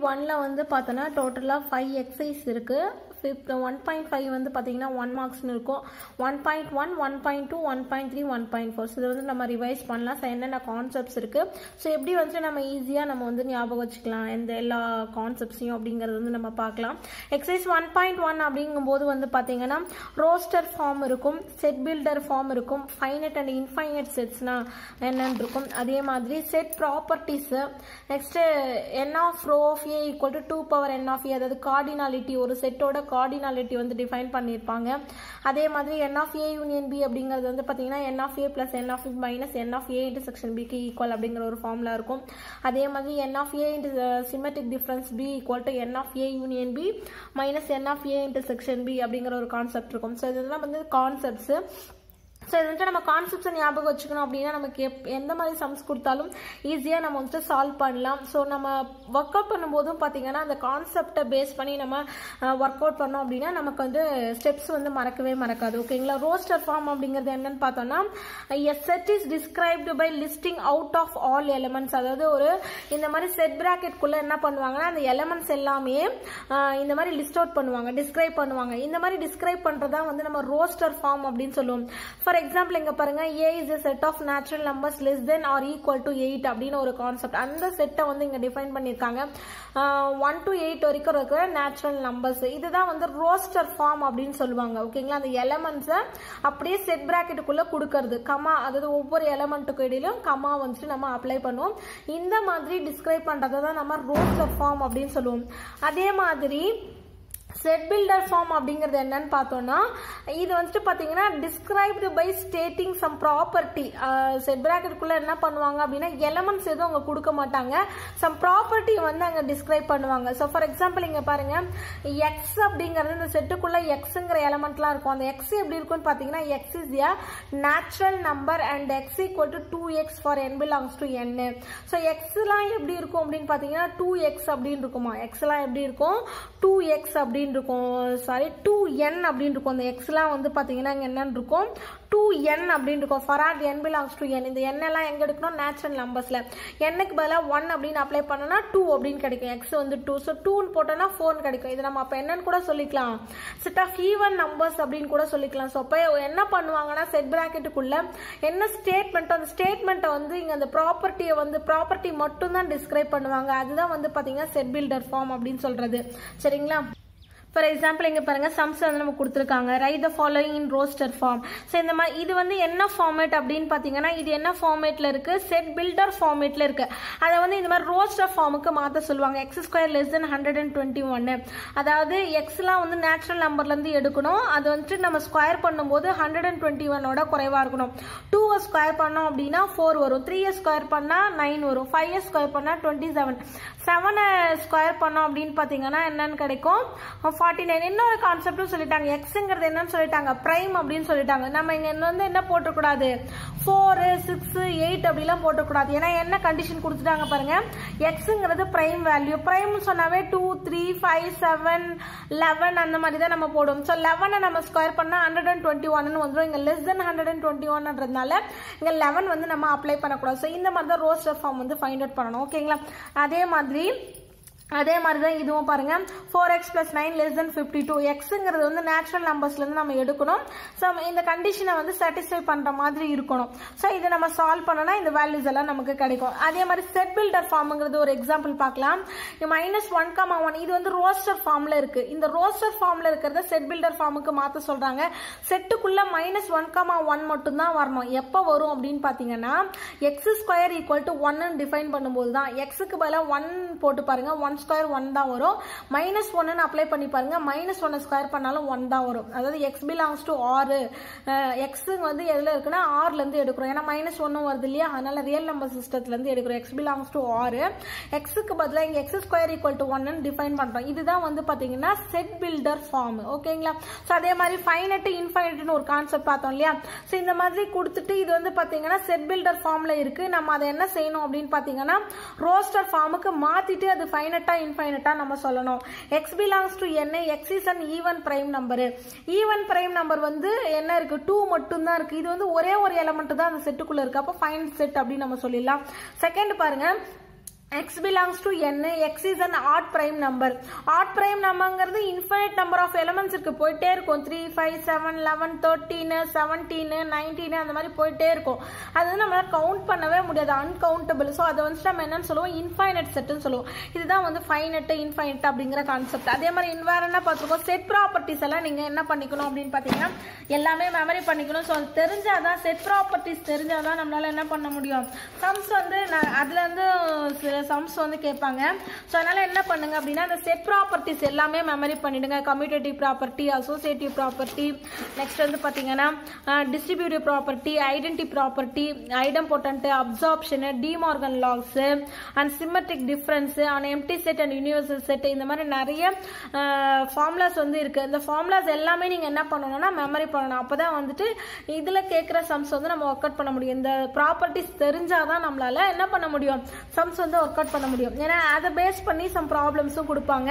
ஒனில் வந்து பார்த்தோன்னா டோட்டலாக ஃபைவ் எக்ஸசைஸ் இருக்குது ஃபிஃப்த் ஒன் பாயிண்ட் ஃபைவ் வந்து பார்த்தீங்கன்னா ஒன் மார்க்ஸ்னு இருக்கும் one point one one point two one point three one point four so இதை வந்து நம்ம ரிவைஸ் பண்ணலாம் ஸோ என்னென்ன கான்செப்ட்ஸ் இருக்குது ஸோ எப்படி வந்து நம்ம ஈஸியாக நம்ம வந்து ஞாபகம் வச்சுக்கலாம் எந்த எல்லா கான்செப்ட்ஸையும் அப்படிங்கிறது வந்து நம்ம பார்க்கலாம் எக்ஸசைஸ் ஒன் பாயிண்ட் ஒன் அப்படிங்கும்போது வந்து பார்த்தீங்கன்னா ரோஸ்டர் ஃபார்ம் இருக்கும் செட் பில்டர் ஃபார்ம் இருக்கும் ஃபைனட் அண்ட் இன்ஃபைனட் செட்ஸ்னா என்னன்னு இருக்கும் அதே மாதிரி set properties next N of ரோ of A equal to two power N of A அதாவது கார்டினாலிட்டி ஒரு செட்டோட கார்டினாலிட்டி வந்து டிஃபைன் பண்ணியிருப்பாங்க அதே மாதிரி N of A union B அப்படிங்கிறது வந்து பார்த்தீங்கன்னா என் of A plus N of minus N of A intersection பிக்கு ஈக்குவல் அப்படிங்கிற ஒரு ஃபார்முலா இருக்கும் அதே மாதிரி N of A into symmetric difference B equal to N of A union B minus N of A intersection B அப்படிங்கிற ஒரு concept இருக்கும் so இதெல்லாம் வந்து கான்செப்ட்ஸு ஸோ இது வந்துட்டு நம்ம கான்செப்ட்ஸை ஞாபகம் வச்சுக்கணும் அப்படின்னா நமக்கு எப் எந்த மாதிரி சம்ஸ் கொடுத்தாலும் ஈஸியாக நம்ம வந்துட்டு சால்வ் பண்ணலாம் ஸோ நம்ம ஒர்க் அவுட் பண்ணும்போதும் பார்த்தீங்கன்னா அந்த கான்செப்டை பேஸ் பண்ணி நம்ம ஒர்க் அவுட் பண்ணோம் அப்படின்னா நமக்கு வந்து ஸ்டெப்ஸ் வந்து மறக்கவே மறக்காது ஓகேங்களா ரோஸ்டர் ஃபார்ம் அப்படிங்கிறது என்னன்னு பார்த்தோம்னா a set is described by listing out of all elements அதாவது ஒரு இந்த மாதிரி செட் ப்ராக்கெட்குள்ளே என்ன பண்ணுவாங்கன்னா அந்த எலமெண்ட்ஸ் எல்லாமே ஆஹ், இந்த மாதிரி லிஸ்ட் அவுட் பண்ணுவாங்க டிஸ்கிரைப் பண்ணுவாங்க இந்த மாதிரி டிஸ்கிரைப் பண்ணுறதா வந்து நம்ம ரோஸ்டர் ஃபார்ம் அப்படின்னு சொல்லுவோம் ஃபார் எக்ஸாம்பிள் இங்க பாருங்க A is a set of natural numbers less than or equal to eight அப்படின்னு ஒரு கான்செப்ட் அந்த செட்டை வந்து இங்க டிஃபைன் பண்ணியிருக்காங்க ஒன் டு எயிட் வரைக்கும் இருக்கிற நேச்சுரல் நம்பர்ஸ் இதுதான் வந்து ரோஸ்டர் ஃபார்ம் அப்படின்னு சொல்லுவாங்க ஓகேங்களா அந்த எலமெண்ட்ஸை அப்படியே செட் பிராக்கெட்டுக்குள்ள கொடுக்கறது கமா அதாவது ஒவ்வொரு எலமெண்ட்டுக்கு இடையிலும் கமா வந்துட்டு நம்ம அப்ளை பண்ணுவோம் இந்த மாதிரி டிஸ்கிரைப் பண்றதை தான் நம்ம ரோஸ்டர் ஃபார்ம் அப்படின்னு சொல்லுவோம் அதே மாதிரி செட் பில்டர் ஃபார்ம் அப்படிங்கிறது என்னன்னு பார்த்தோம்னா இது வந்துட்டு பார்த்தீங்கன்னா described by stating some property set பிராக்கெட்டுக்குள்ள என்ன பண்ணுவாங்க அப்படின்னா எலமெண்ட்ஸ் எதுவும் அவங்க கொடுக்க மாட்டாங்க சம் ப்ராப்பர்ட்டி வந்து அங்கே டிஸ்கிரைப் பண்ணுவாங்க ஸோ ஃபார் எக்ஸாம்பிள் இங்கே பாருங்க எக்ஸ் அப்படிங்கிறது இந்த செட்டுக்குள்ள எக்ஸுங்கிற எலமெண்ட்லாம் இருக்கும் அந்த எக்ஸ் எப்படி இருக்கும்னு பார்த்தீங்கன்னா X is a natural number and X equal to two X for N belongs to N so எக்ஸ்லாம் எப்படி இருக்கும் அப்படின்னு பார்த்தீங்கன்னா டூ எக்ஸ் அப்படின்னு இருக்குமா எக்ஸ்லாம் எப்படி இருக்கும் டூ எக்ஸ் அப்படின்னு இருக்கும் சாரி டூ என் அப்படின்னு இருக்கும் அந்த எக்ஸ்லாம் வந்து பார்த்தீங்கன்னா இங்கே என்னன்னு இருக்கும் டூ என் அப்படின்னு இருக்கும் ஃபராட் என் பிலாங்ஸ் டு என் இந்த என் எல்லாம் எங்கே எடுக்கணும் நேச்சுரல் நம்பர்ஸில் எண்ணுக்கு பதிலாக ஒன் அப்படின்னு அப்ளை பண்ணோம்னா டூ அப்படின்னு கிடைக்கும் எக்ஸ் வந்து டூ ஸோ டூன்னு போட்டோம்னா ஃபோர்னு கிடைக்கும் இது நம்ம அப்போ என்னன்னு கூட சொல்லிக்கலாம் செட் ஆஃப் ஈவன் நம்பர்ஸ் அப்படின்னு கூட சொல்லிக்கலாம் ஸோ அப்போ என்ன பண்ணுவாங்கன்னா செட் பிராக்கெட்டுக்குள்ள என்ன ஸ்டேட்மெண்ட்டோ அந்த ஸ்டேட்மெண்ட்டை வந்து இங்கே அந்த ப்ராப்பர்ட்டியை வந்து ப்ராப்பர்ட்டி மட்டும் தான் டிஸ்கிரைப் பண்ணுவாங்க அதுதான் வந்து பார்த்தீங்கன்னா செட் பில்டர் ஃபார்ம் அப்படின்னு சொல்றது சரிங்களா ஃபார் எக்ஸாம்பிள் இங்கே பாருங்க சம்ஸ் வந்து நம்ம கொடுத்துருக்காங்க write the following in roster form so இந்த மாதிரி இது வந்து என்ன ஃபார்மேட் அப்படின்னு பார்த்தீங்கன்னா இது என்ன ஃபார்மேட்டில் இருக்கு செட் பில்டர் ஃபார்மேட்டில் இருக்கு அதை வந்து இந்த மாதிரி ரோஸ்டர் ஃபார்முக்கு மாற்ற சொல்லுவாங்க X square less than hundred and twenty ஒன்னு அதாவது எக்ஸ்லாம் வந்து நேச்சுரல் நம்பர்லேருந்து எடுக்கணும் அது வந்துட்டு நம்ம ஸ்கொயர் பண்ணும்போது ஹண்ட்ரட் அண்ட் டுவெண்ட்டி ஒன்னோட குறைவாக இருக்கணும் டூவை ஸ்கொயர் பண்ணோம் அப்படின்னா ஃபோர் வரும் த்ரீ ஸ்கொயர் பண்ணால் நைன் வரும் ஃபைவ் ஸ்கொயர் பண்ணால் டுவெண்ட்டி செவன் செவனை ஸ்கொயர் பண்ணோம் அப்படின்னு பார்த்தீங்கன்னா என்னன்னு கிடைக்கும் ஃபார்ட்டி நைன் இன்னொரு கான்செப்டும் சொல்லிட்டாங்க எக்ஸுங்கிறது என்னன்னு சொல்லிட்டாங்க பிரைம் அப்படின்னு சொல்லிட்டாங்க நம்ம இங்க வந்து என்ன போட்டக்கூடாது ஃபோரு சிக்ஸ் எயிட் அப்படிலாம் போட்டக்கூடாது ஏன்னா என்ன கண்டிஷன் கொடுத்துட்டாங்க பாருங்க எக்ஸுங்கிறது பிரைம் வேல்யூ பிரைம் சொன்னாவே two three five seven eleven அந்த மாதிரி தான் நம்ம போடுவோம் ஸோ லெவனை நம்ம ஸ்கொயர் பண்ணால் ஹண்ட்ரட் அண்ட் டுவெண்ட்டி ஒன்னு வந்துடும் இங்கே less than hundred and twenty ஒன்ன்றதுனால இங்கே லெவன் வந்து நம்ம அப்ளை பண்ணக்கூடாது ஸோ இந்த மாதிரி தான் ரோஸ்டர் ஃபார்ம் வந்து ஃபைண்ட் அவுட் பண்ணணும் ஓகேங்களா அதே மாதிரி அதே மாதிரி தான் இதுவும் பாருங்க four X plus nine less than fifty two எக்ஸுங்கிறது வந்து நேச்சுரல் நம்பர்ஸ்லேருந்து நம்ம எடுக்கணும் ஸோ இந்த கண்டிஷனை வந்து சாட்டிஸ்ஃபை பண்ணுற மாதிரி இருக்கணும் ஸோ இதை நம்ம சால்வ் பண்ணோம்னா இந்த வேல்யூஸ் எல்லாம் நமக்கு கிடைக்கும் அதே மாதிரி செட் பில்டர் ஃபார்முங்கிறது ஒரு எக்ஸாம்பிள் பார்க்கலாம் மைனஸ் ஒன் கமா ஒன் இது வந்து ரோஸ்டர் ஃபார்மில் இருக்கு இந்த ரோஸ்டர் ஃபார்மில் இருக்கிறத செட் பில்டர் ஃபார்முக்கு மாற்ற சொல்கிறாங்க செட்டுக்குள்ள மைனஸ் ஒன் கமா ஒன் மட்டும் தான் வரணும் எப்போ வரும் அப்படின்னு பார்த்தீங்கன்னா எக்ஸ் ஸ்கொயர் ஈக்குவல் டு ஒன்னு டிஃபைன் பண்ணும்போது தான் எக்ஸுக்கு பதிலாக ஒன் போட்டு பாருங்க ஒன் ஸ்கொயர் ஒன் தான் வரும் மைனஸ் ஒன்னு அப்ளை பண்ணி பாருங்க மைனஸ் ஒன்னு ஸ்கொயர் பண்ணாலும் ஒன் தான் வரும் அதாவது எக்ஸ் பிலாங்ஸ் டு ஆறு எக்ஸ் வந்து எதில் இருக்குன்னா ஆறுல இருந்து எடுக்கிறோம் ஏன்னா மைனஸ் ஒன்னும் வருது இல்லையா அதனால ரியல் நம்பர் சிஸ்டத்துல இருந்து எடுக்கிறோம் எக்ஸ் பிலாங்ஸ் டு ஆறு எக்ஸுக்கு பதிலாக இங்க எக்ஸ் ஸ்கொயர் ஈக்குவல் டு ஒன்னு டிஃபைன் பண்றோம் இதுதான் வந்து பாத்தீங்கன்னா செட் பில்டர் ஃபார்ம் ஓகேங்களா ஸோ அதே மாதிரி ஃபைனட் இன்ஃபைனட்னு ஒரு கான்செப்ட் பார்த்தோம் இல்லையா ஸோ இந்த மாதிரி கொடுத்துட்டு இது வந்து பாத்தீங்கன்னா செட் பில்டர் ஃபார்ம்ல இருக்கு நம்ம அதை என்ன செய்யணும் அப்படின்னு பாத்தீங்கன்னா ரோஸ்டர் ஃபார்முக்கு மாத்திட்டு அது ஃபைனட்டா இன்ஃபைனட்டா நம்ம சொல்லணும் எக்ஸ் பிலாங்ஸ் டு என்ன x is an even prime number even prime number வந்து என்ன இருக்கு டூ மட்டும் தான் இருக்கு இது வந்து ஒரே ஒரு எலமெண்ட் தான் அந்த செட்டுக்குள்ள இருக்கு அப்போ ஃபைனல் செட் அப்படின்னு நம்ம சொல்லிடலாம் செகண்ட் பாருங்க x belongs to n x is an odd prime number odd prime numberங்கிறது infinite number of elements இருக்கு போயிட்டே இருக்கும் three five seven eleven thirteen seventeen nineteen அந்த மாதிரி போயிட்டே இருக்கும் அது வந்து நம்மளால கவுண்ட் பண்ணவே முடியாது அன்கவுண்டபிள் ஸோ அதை வந்து நம்ம என்னன்னு சொல்லுவோம் இன்ஃபைனட் செட்னு சொல்லுவோம் இதுதான் வந்து ஃபைனட் இன்ஃபைனட் அப்படிங்கிற கான்செப்ட் அதே மாதிரி இன்வேர் என்ன பார்த்துருக்கோம் செட் ப்ராப்பர்ட்டிஸ் எல்லாம் நீங்கள் என்ன பண்ணிக்கணும் அப்படின்னு பார்த்தீங்கன்னா எல்லாமே மெமரி பண்ணிக்கணும் ஸோ அது தெரிஞ்சாதான் செட் ப்ராப்பர்ட்டிஸ் தெரிஞ்சாதான் நம்மளால என்ன பண்ண முடியும் சம்ஸ் வந்து நான் அதுல இருந்து சில சம்ஸ் வந்து கேட்பாங்க ஸோ அதனால என்ன பண்ணுங்க அப்படின்னா அந்த செட் ப்ராப்பர்ட்டிஸ் எல்லாமே மெமரி பண்ணிடுங்க commutative property associative property next வந்து பார்த்தீங்கன்னா distributive property identity property idempotent absorption De Morgan laws and symmetric difference on empty set and universal set இந்த மாதிரி நிறைய ஃபார்முலாஸ் வந்து இருக்கு இந்த ஃபார்முலாஸ் எல்லாமே நீங்க என்ன பண்ணணும்னா மெமரி பண்ணணும் அப்பதான் வந்துட்டு இதுல கேட்குற சம்ஸ் வந்து நம்ம ஒர்க் அவுட் பண்ண முடியும் இந்த ப்ராப்பர்ட்டிஸ் தெரிஞ்சாதான் நம்மளால என்ன பண்ண முடியும் சம்ஸ் வந்து ஒர்க் அவுட் பண்ண முடியும் ஏன்னா அதை பேஸ் பண்ணி சம் ப்ராப்ளம்ஸும் கொடுப்பாங்க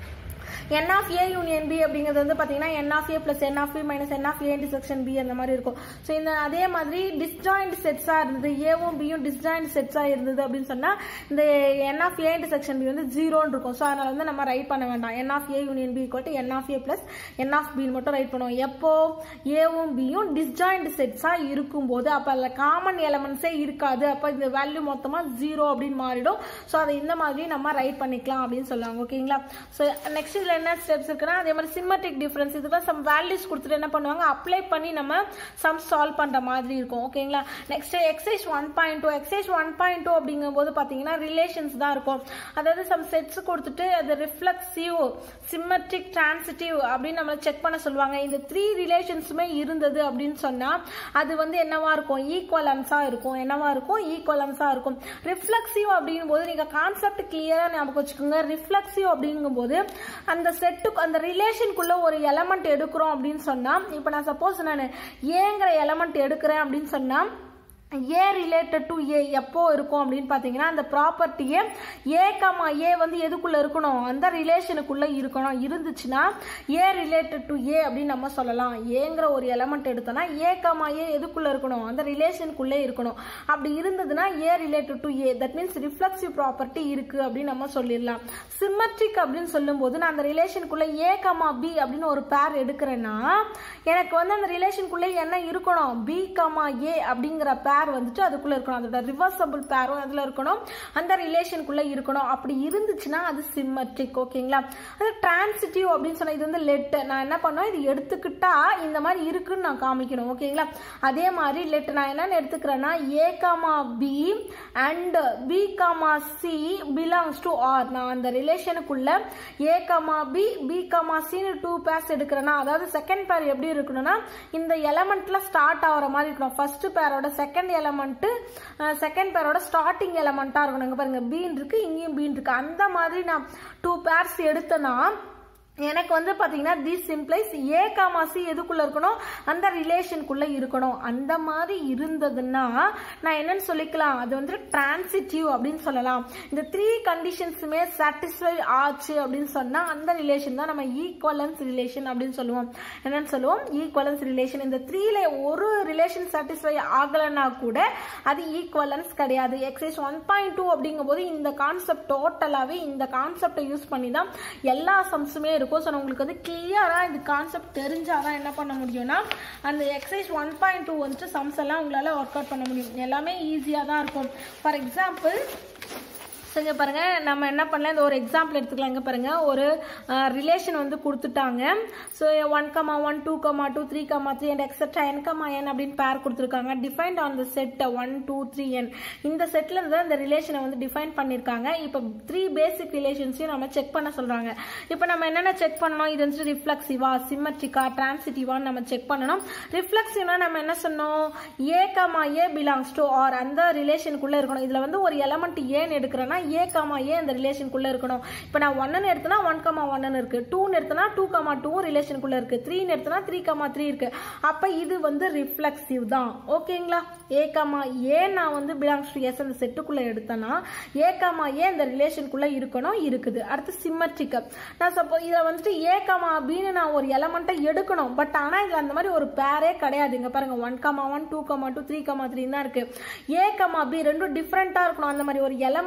n of A union B அப்படிங்கிறது வந்து பார்த்தீங்கன்னா என் of A plus N of B minus N of A intersection B அந்த மாதிரி இருக்கும் ஸோ இந்த அதே மாதிரி டிஸ்ஜாயிண்ட் செட்ஸாக இருந்தது ஏவும் பியும் டிஸ்ஜாயிண்ட் செட்ஸாக இருந்தது அப்படின்னு சொன்னால் இந்த என் ஆஃப் ஏ இன்டிசெக்ஷன் பி வந்து ஜீரோன்னு இருக்கும் ஸோ அதனால வந்து நம்ம ரைட் பண்ண வேண்டாம் n of A union B equal to N of A plus N of பின்னு மட்டும் ரைட் பண்ணுவோம் எப்போ ஏவும் பியும் டிஸ்ஜாயிண்ட் செட்ஸாக இருக்கும்போது அப்போ அதில் காமன் எலமெண்ட்ஸே இருக்காது அப்போ இந்த வேல்யூ மொத்தமாக ஜீரோ அப்படின்னு மாறிடும் ஸோ அதை இந்த மாதிரி நம்ம ரைட் பண்ணிக்கலாம் அப்படின்னு சொல்லுவாங்க ஓகேங்களா ஸோ நெக்ஸ்ட் இதில் என்ன ஸ்டெப்ஸ் இருக்குன்னா அதே மாதிரி சிம்மட்டிக் டிஃபரன்ஸ் இதுக்கெல்லாம் சம் வேல்யூஸ் கொடுத்துட்டு என்ன பண்ணுவாங்க அப்ளை பண்ணி நம்ம சம் சால்வ் பண்ணுற மாதிரி இருக்கும் ஓகேங்களா next exercise one point two exercise one point two அப்படிங்கும்போது பார்த்தீங்கன்னா ரிலேஷன்ஸ் தான் இருக்கும் அதாவது சம் செட்ஸ் கொடுத்துட்டு அது ரிஃப்ளெக்சிவ் சிம்மட்ரிக் டிரான்சிட்டிவ் அப்படின்னு நம்மளை செக் பண்ண சொல்லுவாங்க இந்த த்ரீ ரிலேஷன்ஸுமே இருந்தது அப்படின்னு சொன்னால் அது வந்து என்னவா இருக்கும் ஈக்குவலன்ஸாக இருக்கும் என்னவா இருக்கும் ஈக்குவலன்ஸாக இருக்கும் ரிஃப்ளெக்சிவ் அப்படிங்கும்போது நீங்கள் கான்செப்ட் கிளியராக ஞாபகம் வச்சுக்கோங்க ரிஃப்ளெக்சிவ் அப்படிங்கும்போது அந்த செட்டுக்கு அந்த ரிலேஷனுக்குள்ள ஒரு எலமெண்ட் எடுக்கிறோம் அப்படின்னு சொன்னா இப்போ நான் சப்போஸ் நான் ஏங்கிற எலமெண்ட் எடுக்கிறேன் அப்படின்னு சொன்னா ஏ ரிலேட்டட் டு ஏ எப்போ இருக்கும் அப்படின்னு பார்த்தீங்கன்னா அந்த ப்ராப்பர்ட்டியே ஏ கமா ஏ வந்து எதுக்குள்ள இருக்கணும் அந்த ரிலேஷனுக்குள்ள இருக்கணும் இருந்துச்சுன்னா ஏ ரிலேட்டட் டு ஏ அப்படின்னு நம்ம சொல்லலாம் ஏங்கிற ஒரு எலமெண்ட் எடுத்தோம்னா ஏ கமா ஏ எதுக்குள்ள இருக்கணும் அந்த ரிலேஷனுக்குள்ளே இருக்கணும் அப்படி இருந்ததுன்னா A related to A that means reflexive property இருக்கு அப்படின்னு நம்ம சொல்லிடலாம் சிம்மட்ரிக் அப்படின்னு சொல்லும்போது நான் அந்த ரிலேஷனுக்குள்ள ஏ கமா பி அப்படின்னு ஒரு பேர் எடுக்கிறேன்னா எனக்கு வந்து அந்த ரிலேஷனுக்குள்ளே என்ன இருக்கணும் பி கமா ஏ அப்படிங்கிற பேர் வந்துட்டு அதுக்குள்ள இருக்கணும் அதோட ரிவர்சபிள் பேரும் அதுல இருக்கணும் அந்த ரிலேஷனுக்குள்ள இருக்கணும் அப்படி இருந்துச்சுன்னா அது சிம்மட்ரிக் ஓகேங்களா அது டிரான்சிட்டிவ் அப்படின்னு சொன்னா இது வந்து லெட் நான் என்ன பண்ணுவேன் இது எடுத்துக்கிட்டா இந்த மாதிரி இருக்குன்னு நான் காமிக்கணும் ஓகேங்களா அதே மாதிரி லெட் நான் என்னன்னு எடுத்துக்கிறேன்னா A comma B and B comma C belongs to R நான் அந்த ரிலேஷனுக்குள்ள A comma B B comma சின்னு டூ பேர்ஸ் எடுக்கிறேன்னா அதாவது செகண்ட் பேர் எப்படி இருக்கணும்னா இந்த எலமெண்ட்ல ஸ்டார்ட் ஆகிற மாதிரி இருக்கணும் ஃபர்ஸ்ட் பேரோட செகண்ட் எலமெண்ட் செகண்ட் பேரோட ஸ்டார்டிங் எலமெண்ட்டாக இருக்கணும் இங்கே பாருங்க பீன் இருக்கு இங்கேயும் பீன் இருக்கு அந்த மாதிரி நான் டூ பேர்ஸ் எடுத்தேன்னா எனக்கு வந்து பார்த்தீங்கன்னா தி சிம்ப்ளைஸ் ஏ காமாசி எதுக்குள்ள இருக்கணும் அந்த ரிலேஷனுக்குள்ள இருக்கணும் அந்த மாதிரி இருந்ததுன்னா நான் என்னன்னு சொல்லிக்கலாம் அது வந்து டிரான்சிட்டிவ் அப்படின்னு சொல்லலாம் இந்த த்ரீ கண்டிஷன்ஸுமே சாட்டிஸ்ஃபை ஆச்சு அப்படின்னு சொன்னா அந்த ரிலேஷன் தான் நம்ம ஈக்குவலன்ஸ் ரிலேஷன் அப்படின்னு சொல்லுவோம் என்னன்னு சொல்லுவோம் ஈக்குவலன்ஸ் ரிலேஷன் இந்த த்ரீல ஒரு ரிலேஷன் சாட்டிஸ்ஃபை ஆகலைன்னா கூட அது ஈக்குவலன்ஸ் கிடையாது எக்ஸைஸ் ஒன் பாயிண்ட் டூ அப்படிங்கும்போது இந்த கான்செப்ட் டோட்டலாகவே இந்த கான்செப்டை யூஸ் பண்ணி தான் எல்லா சம்ஸுமே இருக்கும் ஸோ உங்களுக்கு வந்து கிளியராக இந்த கான்செப்ட் தெரிஞ்சாதான் என்ன பண்ண முடியும்னா அந்த எக்ஸசைஸ் ஒன் பாயிண்ட் டூ வந்துட்டு சம்ஸ் எல்லாம் உங்களால் ஒர்க் அவுட் பண்ண முடியும் எல்லாமே ஈஸியாக தான் இருக்கும் ஃபார் எக்ஸாம்பிள் ஸோ இங்கே பாருங்கள் நம்ம என்ன பண்ணலாம் இந்த ஒரு எக்ஸாம்பிள் எடுத்துக்கலாம் இங்கே பாருங்கள் ஒரு ரிலேஷன் வந்து கொடுத்துட்டாங்க so one comma one two comma two three comma three and etcetera n comma n அப்படின்னு பேர் கொடுத்துருக்காங்க defined on the set one two three n இந்த செட்டில் இருந்து தான் இந்த ரிலேஷனை வந்து டிஃபைன் பண்ணியிருக்காங்க இப்போ த்ரீ பேசிக் ரிலேஷன்ஸையும் நம்ம செக் பண்ண சொல்கிறாங்க இப்போ நம்ம என்னென்ன செக் பண்ணணும் இது வந்து ரிஃப்ளெக்சிவா சிம்மட்ரிக்கா டிரான்சிட்டிவான்னு நம்ம செக் பண்ணணும் ரிஃப்ளெக்சிவ்னா நம்ம என்ன சொன்னோம் A comma A belongs to R அந்த ரிலேஷனுக்குள்ளே இருக்கணும் இதில் வந்து ஒரு எலமெண்ட் ஏன்னு எடுக்கிறேன்னா ஏ காமா ஏ அந்த ரிலேஷனுக்குள்ள இருக்கணும் இப்போ நான் ஒன்னு எடுத்தனா ஒன் காமா ஒன்னு இருக்கு டூன்னு எடுத்தனா டூ காமா டூ ரிலேஷனுக்குள்ள இருக்கு த்ரீன்னு எடுத்தனா த்ரீ காமா த்ரீ இருக்கு அப்ப இது வந்து ரிஃப்ளெக்சிவ் தான் ஓகேங்களா ஏ காமா ஏ நான் வந்து பிலாங்ஸ் டு எஸ் அந்த செட்டுக்குள்ள எடுத்தனா ஏ காமா ஏ அந்த ரிலேஷனுக்குள்ள இருக்கணும் இருக்குது அடுத்து சிம்மட்ரிக் நான் சப்போ இதில் வந்துட்டு ஏ காமா பின்னு நான் ஒரு எலமெண்ட்டை எடுக்கணும் பட் ஆனால் இதில் அந்த மாதிரி ஒரு பேரே கிடையாது இங்க பாருங்க one comma one two comma two three comma three தான் இருக்கு ஏ காமா பி ரெண்டும் டிஃப்ரெண்ட்டாக இருக்கணும் அந்த மாதிரி ஒரு எலமெண்ட்டே இந்த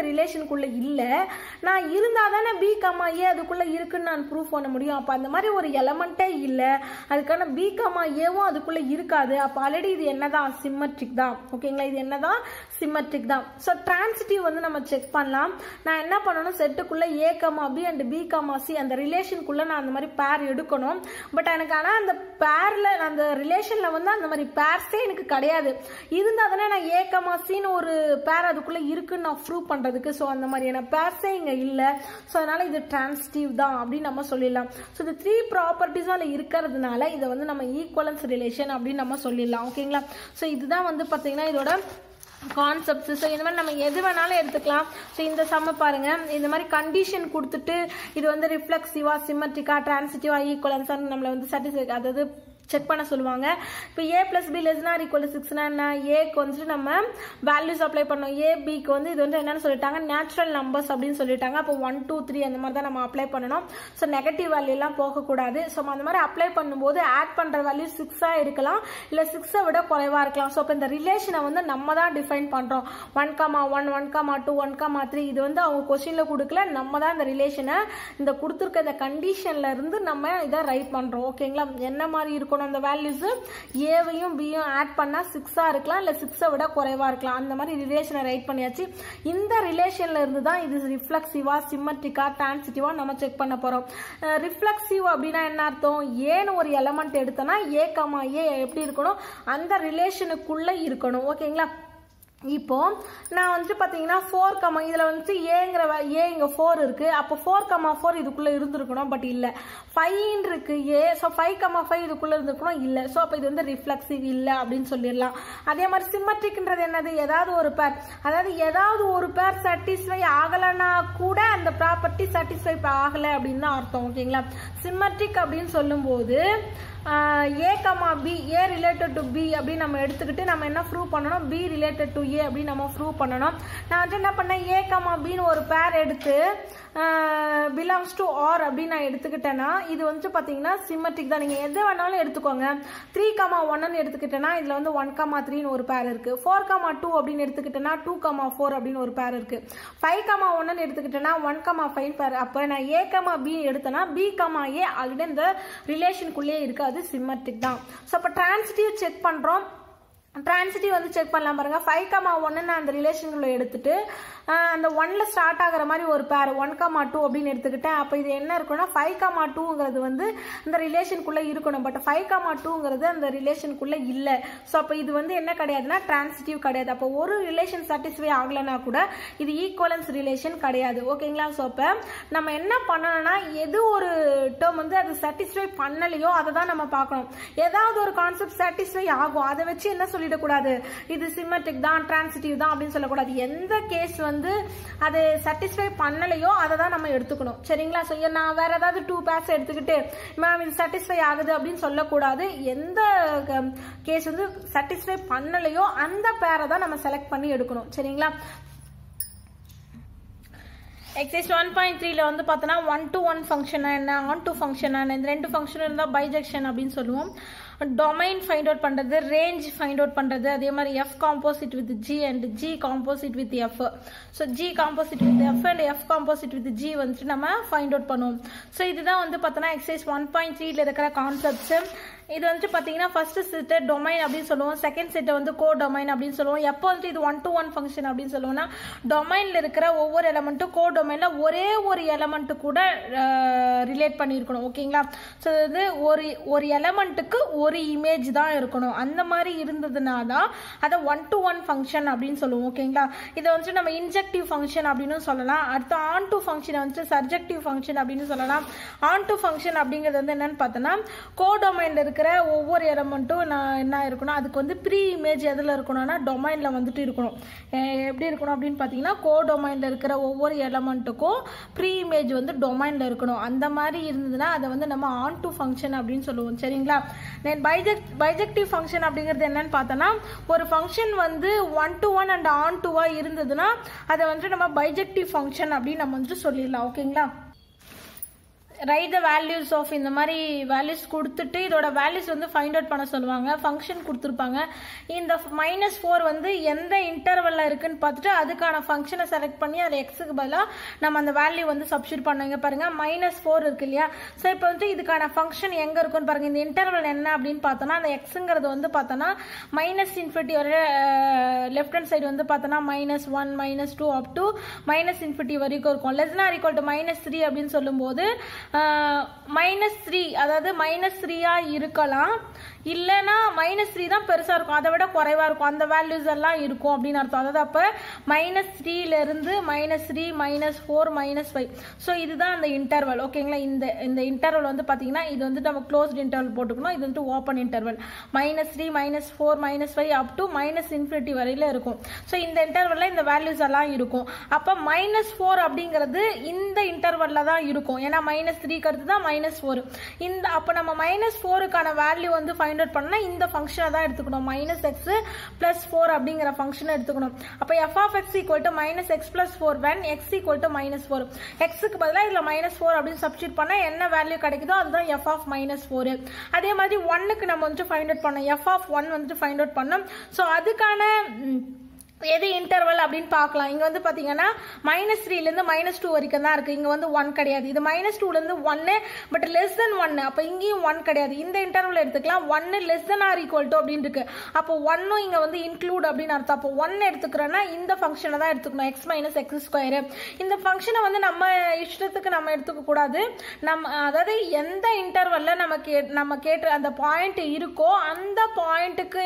ரிலேஷனுக்குள்ளே இல்லை நான் இருந்தால் தானே பி கமா ஏ அதுக்குள்ளே இருக்குன்னு நான் ப்ரூவ் பண்ண முடியும் அப்போ அந்த மாதிரி ஒரு எலமெண்ட்டே இல்லை அதுக்கான பி கமா ஏவும் அதுக்குள்ளே இருக்காது அப்போ ஆல்ரெடி இது என்னதான் சிம்மட்ரிக் தான் ஓகேங்களா இது என்னதான் சிம்மட்ரிக் தான் ஸோ டிரான்சிட்டிவ் வந்து நம்ம செக் பண்ணலாம் நான் என்ன பண்ணணும் செட்டுக்குள்ளே A comma B and B comma C அந்த ரிலேஷனுக்குள்ளே நான் அந்த மாதிரி பேர் எடுக்கணும் பட் எனக்கு ஆனால் அந்த பேரில் அந்த ரிலேஷனில் வந்து அந்த மாதிரி பேர்ஸே எனக்கு கிடையாது இருந்தால் தானே நான் ஏ கமா சின்னு ஒரு பேர் அதுக்குள்ளே இருக்குன்னு நான் ப்ரூவ் பண்ணுறதுக்கு ஸோ அந்த மாதிரியான பேர்ஸே இங்கே இல்லை ஸோ அதனால் இது டிரான்சிட்டிவ் தான் அப்படின்னு நம்ம சொல்லிடலாம் ஸோ இந்த த்ரீ ப்ராப்பர்ட்டிஸும் அதில் இருக்கிறதுனால இதை வந்து நம்ம ஈக்குவலன்ஸ் ரிலேஷன் அப்படின்னு நம்ம சொல்லிடலாம் ஓகேங்களா ஸோ இதுதான் வந்து பார்த்தீங்கன்னா இதோட கான்செப்ட்ஸ் ஸோ இந்த மாதிரி நம்ம எது வேணாலும் எடுத்துக்கலாம் ஸோ இந்த சம்ம பாருங்க இந்த மாதிரி கண்டிஷன் கொடுத்துட்டு இது வந்து ரிஃப்ளெக்சிவா சிமெட்ரிக்கா டிரான்சிட்டிவா ஈக்குவலன்ஸா நம்மளை வந்து சாட்டிஸ்ஃபை அதாவது செக் பண்ண சொல்லுவாங்க இப்போ ஏ பிளஸ் பி லெஸ்னா ஈக்குவல் சிக்ஸ்னா என்ன ஏக்கு வந்துட்டு நம்ம வேல்யூஸ் அப்ளை பண்ணோம் ஏ பிக்கு வந்து இது வந்து என்னன்னு சொல்லிட்டாங்க நேச்சுரல் நம்பர்ஸ் அப்படின்னு சொல்லிட்டாங்க அப்போ ஒன் டூ த்ரீ அந்த மாதிரி தான் நம்ம அப்ளை பண்ணணும் ஸோ நெகட்டிவ் வேல்யூலாம் போகக்கூடாது ஸோ அந்த மாதிரி அப்ளை பண்ணும்போது ஆட் பண்ணுற வேல்யூ சிக்ஸாக இருக்கலாம் இல்லை சிக்ஸை விட குறைவாக இருக்கலாம் ஸோ இப்போ இந்த ரிலேஷனை வந்து நம்ம தான் டிஃபைன் பண்ணுறோம் one comma one one comma two one comma three இது வந்து அவங்க கொஸ்டினில் கொடுக்கல நம்ம தான் இந்த ரிலேஷனை இந்த கொடுத்துருக்க இந்த கண்டிஷன்ல இருந்து நம்ம இதை ரைட் பண்ணுறோம் ஓகேங்களா என்ன மாதிரி இருக்கணும் அந்த வேல்யூஸ் ஏவையும் பியும் ஆட் பண்ணால் சிக்ஸாக இருக்கலாம் இல்லை சிக்ஸை விட குறைவாக இருக்கலாம் அந்த மாதிரி ரிலேஷனை ரைட் பண்ணியாச்சு இந்த ரிலேஷன்ல இருந்து தான் இது ரிஃப்ளெக்சிவா சிம்மட்ரிக்கா டிரான்சிட்டிவா நம்ம செக் பண்ண போகிறோம் ரிஃப்ளெக்சிவ் அப்படின்னா என்ன அர்த்தம் ஏன்னு ஒரு எலமெண்ட் எடுத்தோன்னா ஏ கமா ஏ எப்படி இருக்கணும் அந்த ரிலேஷனுக்குள்ளே இருக்கணும் ஓகேங்களா இப்போ நான் வந்துட்டு பார்த்தீங்கன்னா ஃபோர் கமா இதில் வந்துட்டு ஏங்கிற ஏ இங்கே ஃபோர் இருக்கு அப்போ ஃபோர் கமா ஃபோர் இதுக்குள்ளே இருந்திருக்கணும் பட் இல்லை ஃபைன் இருக்கு A so five comma five இதுக்குள்ளே இருந்திருக்கணும் இல்லை ஸோ அப்போ இது வந்து ரிஃப்ளெக்சிவ் இல்லை அப்படின்னு சொல்லிடலாம் அதே மாதிரி சிம்மட்ரிக்ன்றது என்னது ஏதாவது ஒரு பேர் அதாவது ஏதாவது ஒரு பேர் சாட்டிஸ்ஃபை ஆகலைன்னா கூட அந்த ப்ராப்பர்ட்டி சாட்டிஸ்ஃபை ஆகலை அப்படின்னு தான் அர்த்தம் ஓகேங்களா சிம்மட்ரிக் அப்படின்னு சொல்லும்போது A comma B A related to B அப்படின்னு நம்ம எடுத்துக்கிட்டு நம்ம என்ன ப்ரூவ் பண்ணணும் பி ரிலேட்டட் டு ஏ அப்படின்னு நம்ம ப்ரூவ் பண்ணணும் நான் வந்து என்ன பண்ணேன் ஏ கமா பின்னு ஒரு பேர் எடுத்து பிலாங்ஸ் டு ஆர் அப்படின்னு நான் எடுத்துக்கிட்டேன்னா இது வந்து பார்த்தீங்கன்னா சிம்மட்ரிக் தான் நீங்கள் எது வேணாலும் எடுத்துக்கோங்க த்ரீ கமா ஒன்னு எடுத்துக்கிட்டேன்னா இதில் வந்து ஒன் கமா த்ரீன்னு ஒரு பேர் இருக்குது ஃபோர் கமா டூ அப்படின்னு எடுத்துக்கிட்டேன்னா டூ கமா ஃபோர் அப்படின்னு ஒரு பேர் இருக்குது ஃபைவ் கமா ஒன்னு எடுத்துக்கிட்டேன்னா ஒன் கமா ஃபைவ் பேர் அப்போ நான் ஏ கமா பி எடுத்தேன்னா பி கமா ஏ ஆல்ரெடி இந்த ரிலேஷனுக்குள்ளேயே இருக்குது அது சிம்மட்ரிக் தான் ஸோ அப்போ டிரான்சிட்டிவ் செக் பண்ணுறோம் டிரான்சிட்டிவ் வந்து செக் பண்ணலாம் பாருங்க ஃபைவ் கமா ஒன்னு நான் அந்த ரிலேஷனுக்குள்ள எடுத்துட்டு அந்த ஒன்ல ஸ்டார்ட் ஆகிற மாதிரி ஒரு பேர் ஒன் கமா டூ அப்படின்னு எடுத்துக்கிட்டேன் அப்போ இது என்ன இருக்குன்னா ஃபைவ் கமா டூங்கிறது வந்து அந்த ரிலேஷனுக்குள்ள இருக்கணும் பட் ஃபைவ் கமா டூங்கிறது அந்த ரிலேஷனுக்குள்ள இல்லை ஸோ அப்போ இது வந்து என்ன கிடையாதுன்னா டிரான்சிட்டிவ் கிடையாது அப்போ ஒரு ரிலேஷன் சாட்டிஸ்ஃபை ஆகலைன்னா கூட இது ஈக்குவலன்ஸ் ரிலேஷன் கிடையாது ஓகேங்களா ஸோ அப்போ நம்ம என்ன பண்ணணும்னா எது ஒரு டேர்ம் வந்து அது சாட்டிஸ்ஃபை பண்ணலையோ அதை தான் நம்ம பார்க்கணும் ஏதாவது ஒரு கான்செப்ட் சாட்டிஸ்ஃபை ஆகும் அதை வச்சு என்ன சொல்லிடக்கூடாது இது சிம்மட்டிக் தான் டிரான்சிட்டிவ் தான் அப்படின்னு சொல்லக்கூடாது எந்த கேஸ் வந்து அது சாட்டிஸ்ஃபை பண்ணலையோ அதை தான் நம்ம எடுத்துக்கணும் சரிங்களா ஸோ நான் வேற ஏதாவது டூ பேர்ஸ் எடுத்துக்கிட்டு மேம் இது சாட்டிஸ்ஃபை ஆகுது அப்படின்னு சொல்லக்கூடாது எந்த கேஸ் வந்து சாட்டிஸ்ஃபை பண்ணலையோ அந்த பேரை தான் நம்ம செலக்ட் பண்ணி எடுக்கணும் சரிங்களா எக்ஸைஸ் ஒன் பாயிண்ட் த்ரீல வந்து பார்த்தோன்னா ஒன் டு ஒன் ஃபங்க்ஷனா என்ன ஆன் டு ஃபங்க்ஷனா என்ன இந்த ரெண்டு ஃபங்க்ஷன் இருந்தால் பைஜெக்ஷன் அப்படின்னு சொல்லுவோம் டொமைன் ஃபைண்ட் அவுட் பண்ணுறது ரேஞ்ச் ஃபைண்ட் அவுட் பண்ணுறது அதே மாதிரி f composite with g and g composite with f so g composite with f and f composite with g வந்துட்டு நம்ம ஃபைண்ட் அவுட் பண்ணுவோம் ஸோ இதுதான் வந்து பார்த்தோன்னா எக்ஸைஸ் ஒன் பாயிண்ட் த்ரீல இருக்கிற கான்செப்ட்ஸ் இது வந்துட்டு பார்த்தீங்கன்னா ஃபர்ஸ்ட் செட்டு டொமைன் அப்படின்னு சொல்லுவோம் செகண்ட் செட்டை வந்து கோ டொமைன் அப்படின்னு சொல்லுவோம் எப்போ வந்துட்டு இது ஒன் டு ஒன் ஃபங்க்ஷன் அப்படின்னு சொல்லுவோம்னா டொமைனில் இருக்கிற ஒவ்வொரு எலமெண்ட்டும் கோ டொமைனில் ஒரே ஒரு எலமெண்ட்டு கூட ரிலேட் பண்ணியிருக்கணும் ஓகேங்களா ஸோ இது ஒரு ஒரு எலமெண்ட்டுக்கு ஒரு இமேஜ் தான் இருக்கணும் அந்த மாதிரி இருந்ததுனா தான் அதை ஒன் டு ஒன் ஃபங்க்ஷன் அப்படின்னு சொல்லுவோம் ஓகேங்களா இதை வந்துட்டு நம்ம இன்ஜெக்டிவ் ஃபங்க்ஷன் அப்படின்னு சொல்லலாம் அடுத்து ஆன் டு ஃபங்க்ஷனை வந்துட்டு சப்ஜெக்டிவ் ஃபங்க்ஷன் அப்படின்னு சொல்லலாம் ஆன் டு ஃபங்க்ஷன் அப்படிங்கிறது வந்து என்னன்னு பார்த்தோன்னா கோ டொமைனில் இருக்கிற ஒவ்வொரு எலமெண்ட்டும் நான் என்ன இருக்கணும் அதுக்கு வந்து ப்ரீ இமேஜ் எதில் இருக்கணும்னா டொமைனில் வந்துட்டு இருக்கணும் எப்படி இருக்கணும் அப்படின்னு பார்த்தீங்கன்னா கோ டொமைனில் இருக்கிற ஒவ்வொரு எலமெண்ட்டுக்கும் ப்ரீ இமேஜ் வந்து டொமைனில் இருக்கணும் அந்த மாதிரி இருந்ததுன்னா அதை வந்து நம்ம ஆன் டு ஃபங்க்ஷன் அப்படின்னு சொல்லுவோம் சரிங்களா தென் பைஜெக்ட் பைஜெக்டிவ் ஃபங்க்ஷன் அப்படிங்கிறது என்னன்னு பார்த்தோன்னா ஒரு ஃபங்க்ஷன் வந்து ஒன் டு ஒன் அண்ட் ஆன் டுவாக இருந்ததுன்னா அதை வந்துட்டு நம்ம பைஜெக்டிவ் ஃபங்க்ஷன் அப்படின்னு நம்ம வந்துட்டு சொல்லிடலாம் ஓகேங்களா ரைட் த வேல்யூஸ் ஆஃப் இந்த மாதிரி வேல்யூஸ் கொடுத்துட்டு இதோட வேல்யூஸ் வந்து ஃபைண்ட் அவுட் பண்ண சொல்லுவாங்க ஃபங்க்ஷன் கொடுத்துருப்பாங்க இந்த மைனஸ் ஃபோர் வந்து எந்த இன்டர்வல்ல இருக்குன்னு பார்த்துட்டு அதுக்கான ஃபங்க்ஷனை செலக்ட் பண்ணி அது எக்ஸுக்கு பதிலாக நம்ம அந்த வேல்யூ வந்து சப்ஸ்டியூட் பண்ணுங்க பாருங்க மைனஸ் ஃபோர் இருக்கு இல்லையா ஸோ இப்போ வந்து இதுக்கான ஃபங்க்ஷன் எங்க இருக்குன்னு பாருங்க இந்த இன்டர்வல் என்ன அப்படின்னு பார்த்தோம்னா அந்த எக்ஸுங்கிறது வந்து பார்த்தோன்னா மைனஸ் இன்ஃபினிட்டி வரை லெஃப்ட் ஹேண்ட் சைடு வந்து பார்த்தோன்னா minus one minus two up to minus infinity வரைக்கும் இருக்கும் less or equal to minus three அப்படின்னு சொல்லும்போது மைனஸ் த்ரீ அதாவது மைனஸ் த்ரீயா இருக்கலாம் இல்லைன்னா மைனஸ் த்ரீ தான் பெருசாக இருக்கும் அதை விட குறைவாக இருக்கும் அந்த வேல்யூஸ் எல்லாம் இருக்கும் அப்படின்னு அர்த்தம் அதாவது அப்போ மைனஸ் த்ரீலேருந்து minus three minus four minus five so இதுதான் அந்த இன்டர்வல் ஓகேங்களா இந்த இந்த இன்டர்வல் வந்து பார்த்தீங்கன்னா இது வந்து நம்ம க்ளோஸ்ட் இன்டர்வல் போட்டுக்கணும் இது வந்து open interval minus three minus four minus five up to minus infinity வரையில இருக்கும் ஸோ இந்த இன்டர்வலில் இந்த வேல்யூஸ் எல்லாம் இருக்கும் அப்போ மைனஸ் ஃபோர் அப்படிங்கிறது இந்த இன்டர்வலில் தான் இருக்கும் ஏன்னா மைனஸ் த்ரீக்கு அடுத்து தான் மைனஸ் ஃபோர் இந்த அப்போ நம்ம மைனஸ் ஃபோருக்கான வேல்யூ வந்து ஃபைண்ட் அவுட் பண்ணா இந்த ஃபங்க்ஷனை தான் எடுத்துக்கணும் மைனஸ் எக்ஸ் பிளஸ் ஃபோர் அப்படிங்கிற ஃபங்க்ஷனை எடுத்துக்கணும் அப்போ f of x equal to minus x plus four when x equal to minus four எக்ஸுக்கு பதிலாக இதில் மைனஸ் ஃபோர் அப்படின்னு சப்ஸ்டியூட் பண்ணால் என்ன வேல்யூ கிடைக்குதோ அதுதான் எஃப் ஆஃப் மைனஸ் ஃபோர் அதே மாதிரி ஒன்னுக்கு நம்ம வந்துட்டு ஃபைண்ட் அவுட் பண்ணோம் எஃப் ஆஃப் ஒன் வந்துட்டு ஃபைண்ட் அவுட் பண்ணோம் ஸோ அதுக்கான ம், எது இன்டர்வல் அப்படின்னு பார்க்கலாம் இங்க வந்து பாத்தீங்கன்னா மைனஸ் த்ரீலேருந்து மைனஸ் டூ வரைக்கும் தான் இருக்கு இங்க வந்து ஒன் கிடையாது இது மைனஸ் டூலேருந்து ஒன்னு பட் லெஸ் தென் ஒன்னு அப்போ இங்கேயும் ஒன் கிடையாது இந்த இன்டர்வல் எடுத்துக்கலாம் ஒன்னு less than or equal to அப்படின்னு இருக்கு அப்போ ஒன்னும் இங்க வந்து இன்க்ளூட் அப்படின்னு அர்த்தம் அப்போ ஒன் எடுத்துக்கிறோன்னா இந்த ஃபங்க்ஷனை தான் எடுத்துக்கணும் எக்ஸ் மைனஸ் எக்ஸ் ஸ்கொயர் இந்த ஃபங்க்ஷனை வந்து நம்ம இஷ்டத்துக்கு நம்ம எடுத்துக்க கூடாது நம்ம அதாவது எந்த இன்டர்வல்ல நம்ம கே நம்ம கேட்டு அந்த பாயிண்ட் இருக்கோ அந்த பாயிண்ட்டுக்கு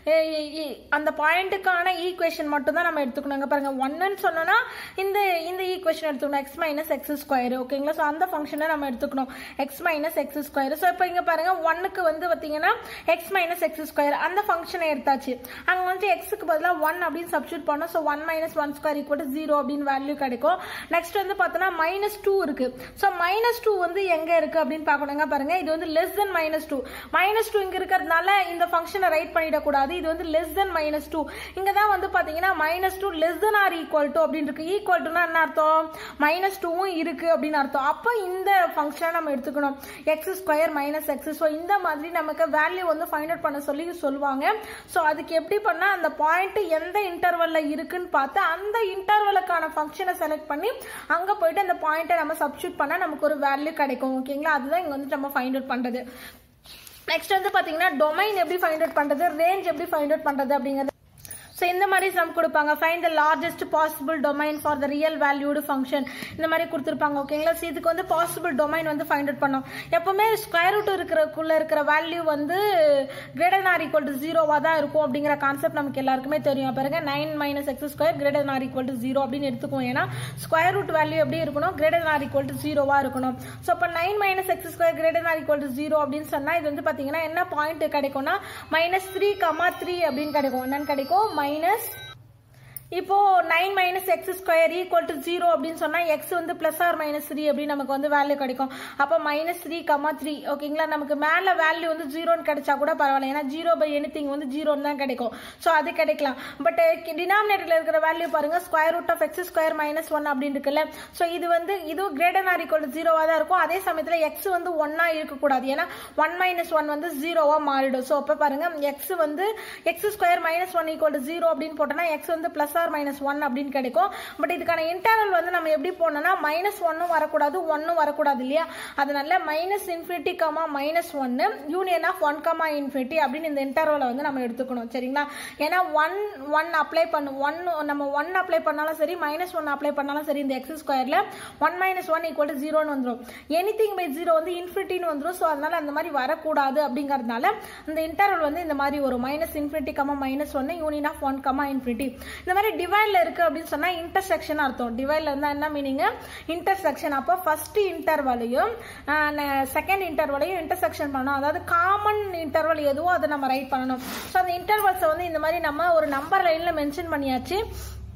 அந்த பாயிண்ட்டுக்கான ஈக்குவேஷன் மட்டும் தான் நம்ம எடுத்துக்கணும் இங்க பாருங்க ஒன்னுன்னு சொன்னோம்னா இந்த இந்த ஈக்குவேஷன் எடுத்துக்கணும் எக்ஸ் மைனஸ் எக்ஸ் ஸ்கொயர் ஓகேங்களா ஸோ அந்த ஃபங்க்ஷனை நம்ம எடுத்துக்கணும் x minus x square so இப்போ இங்க பாருங்க ஒன்னுக்கு வந்து பார்த்தீங்கன்னா எக்ஸ் மைனஸ் எக்ஸ் ஸ்கொயர் அந்த ஃபங்க்ஷனை எடுத்தாச்சு அங்க வந்து எக்ஸுக்கு பதிலாக ஒன் அப்படின்னு சப்ஸ்டியூட் பண்ணோம் so one minus one square equal zero அப்படின்னு வேல்யூ கிடைக்கும் நெக்ஸ்ட் வந்து பார்த்தோன்னா மைனஸ் டூ இருக்கு ஸோ மைனஸ் டூ வந்து எங்க இருக்கு அப்படின்னு பார்க்கணுங்க பாருங்க இது வந்து less than minus two minus two இங்க இருக்கிறதுனால இந்த ஃபங்க்ஷனை ரைட் பண்ணிடக்கூடாது இது வந்து லெஸ் தென் மைனஸ் டூ இங்க தான் வந்து பாத்தீங்கன்னா minus two less than or equal to அப்படின்னு இருக்கு ஈக்குவல் டுனா என்ன அர்த்தம் மைனஸ் டூவும் இருக்கு அப்படின்னு அர்த்தம் அப்போ இந்த ஃபங்க்ஷனை நம்ம எடுத்துக்கணும் x square minus x so இந்த மாதிரி நமக்கு வேல்யூ வந்து ஃபைண்ட் அவுட் பண்ண சொல்லி சொல்லுவாங்க ஸோ அதுக்கு எப்படி பண்ணா அந்த பாயிண்ட் எந்த இன்டர்வல்ல இருக்குன்னு பார்த்து அந்த இன்டர்வலுக்கான ஃபங்க்ஷனை செலக்ட் பண்ணி அங்க போயிட்டு அந்த பாயிண்ட்டை நம்ம சப்ஸ்டியூட் பண்ணா நமக்கு ஒரு வேல்யூ கிடைக்கும் ஓகேங்களா அதுதான் இங்க வந்து நம்ம ஃபைண்ட் அவுட் பண்றது நெக்ஸ்ட் வந்து பாத்தீங்கன்னா டொமைன் எப்படி ஃபைண்ட் அவுட் பண்றது ரேஞ்ச் எப்படி ஃபைண்ட் அவுட் பண்றது அப்படிங்கிறது ஸோ இந்த மாதிரி சம் கொடுப்பாங்க find the largest possible domain for the real valued function இந்த மாதிரி கொடுத்துருப்பாங்க ஓகேங்களா ஸோ இதுக்கு வந்து பாசிபிள் டொமைன் வந்து ஃபைண்ட் அவுட் பண்ணோம் எப்பவுமே ஸ்கொயர் ரூட் இருக்கிறக்குள்ள இருக்கிற வேல்யூ வந்து கிரேட்டர் ஆர் ஈக்குவல் டு ஜீரோவாக தான் இருக்கும் அப்படிங்கிற கான்செப்ட் நமக்கு எல்லாருக்குமே தெரியும் பாருங்க nine minus x square greater or equal to zero அப்படின்னு எடுத்துக்குவோம் ஏன்னா ஸ்கொயர் ரூட் வேல்யூ எப்படி இருக்கணும் கிரேட்டர் ஆர் ஈக்குவல் டு ஜீரோவா இருக்கணும் ஸோ இப்போ nine minus x square greater or equal to zero அப்படின்னு சொன்னா இது வந்து பாத்தீங்கன்னா என்ன பாயிண்ட் கிடைக்கும்னா மைனஸ் த்ரீ கமா த்ரீ அப்படின்னு கிடைக்கும் என்னன்னு கிடைக்கும் மைனஸ் இப்போ nine minus x square equal to zero அப்படின்னு சொன்னா எக்ஸ் வந்து பிளஸ் ஆர் மைனஸ் த்ரீ அப்படின்னு நமக்கு வந்து வேல்யூ கிடைக்கும் அப்போ மைனஸ் த்ரீ கமா த்ரீ ஓகேங்களா நமக்கு மேல வேல்யூ வந்து ஜீரோன்னு கிடைச்சா கூட பரவாயில்ல ஏன்னா ஜீரோ பை எனி வந்து ஜீரோன்னு தான் கிடைக்கும் ஸோ அது கிடைக்கலாம் பட் டினாமினேட்டர்ல இருக்கிற வேல்யூ பாருங்க square root of x square minus one அப்படின்னு இருக்குல்ல ஸோ இது வந்து இதுவும் கிரேட்டர் ஆர் ஈக்குவல் ஜீரோவா தான் இருக்கும் அதே சமயத்தில் எக்ஸ் வந்து ஒன்னா இருக்கக்கூடாது ஏன்னா ஒன் மைனஸ் ஒன் வந்து ஜீரோவா மாறிடும் ஸோ அப்போ பாருங்க எக்ஸ் வந்து x square minus one equal zero அப்படின்னு போட்டோம்னா எக்ஸ் வந்து பிளஸ் ஆர் மைனஸ் ஒன் அப்படின்னு கிடைக்கும் பட் இதுக்கான இன்டர்வல் வந்து நம்ம எப்படி போனோம்னா மைனஸ் ஒன்னும் வரக்கூடாது ஒன்னும் வரக்கூடாது இல்லையா அதனால மைனஸ் இன்ஃபினிட்டி கமா மைனஸ் ஒன்னு union of one comma infinity அப்படின்னு இந்த இன்டர்வலை வந்து நம்ம எடுத்துக்கணும் சரிங்களா ஏன்னா ஒன் ஒன் அப்ளை பண்ணும் ஒன் நம்ம ஒன் அப்ளை பண்ணாலும் சரி மைனஸ் ஒன் அப்ளை பண்ணாலும் சரி இந்த எக்ஸ் ஸ்கொயர்ல one minus one equal to ஜீரோன்னு வந்துடும் எனி திங் பை ஜீரோ வந்து இன்ஃபினிட்டின்னு வந்துடும் ஸோ அதனால அந்த மாதிரி வரக்கூடாது அப்படிங்கறதுனால இந்த இன்டர்வல் வந்து இந்த மாதிரி ஒரு மைனஸ் இன்ஃபினிட்டி கமா மைனஸ் ஒன்னு union of one comma infinity இந்த மாதிரி டிவைட்ல இருக்கு அப்படின்னு சொன்னா இன்டர்செக்ஷன் அர்த்தம் டிவைட்ல இருந்தா என்ன மீனிங் இன்டர்செக்ஷன் அப்போ ஃபர்ஸ்ட் இன்டர்வலையும் செகண்ட் இன்டர்வலையும் இன்டர்செக்ஷன் பண்ணணும் அதாவது காமன் இன்டர்வல் எதுவோ அதை நம்ம ரைட் பண்ணணும் ஸோ அந்த இன்டர்வல்ஸை வந்து இந்த மாதிரி நம்ம ஒரு நம்பர் லைன்ல மென்ஷன் பண்ணியாச்சு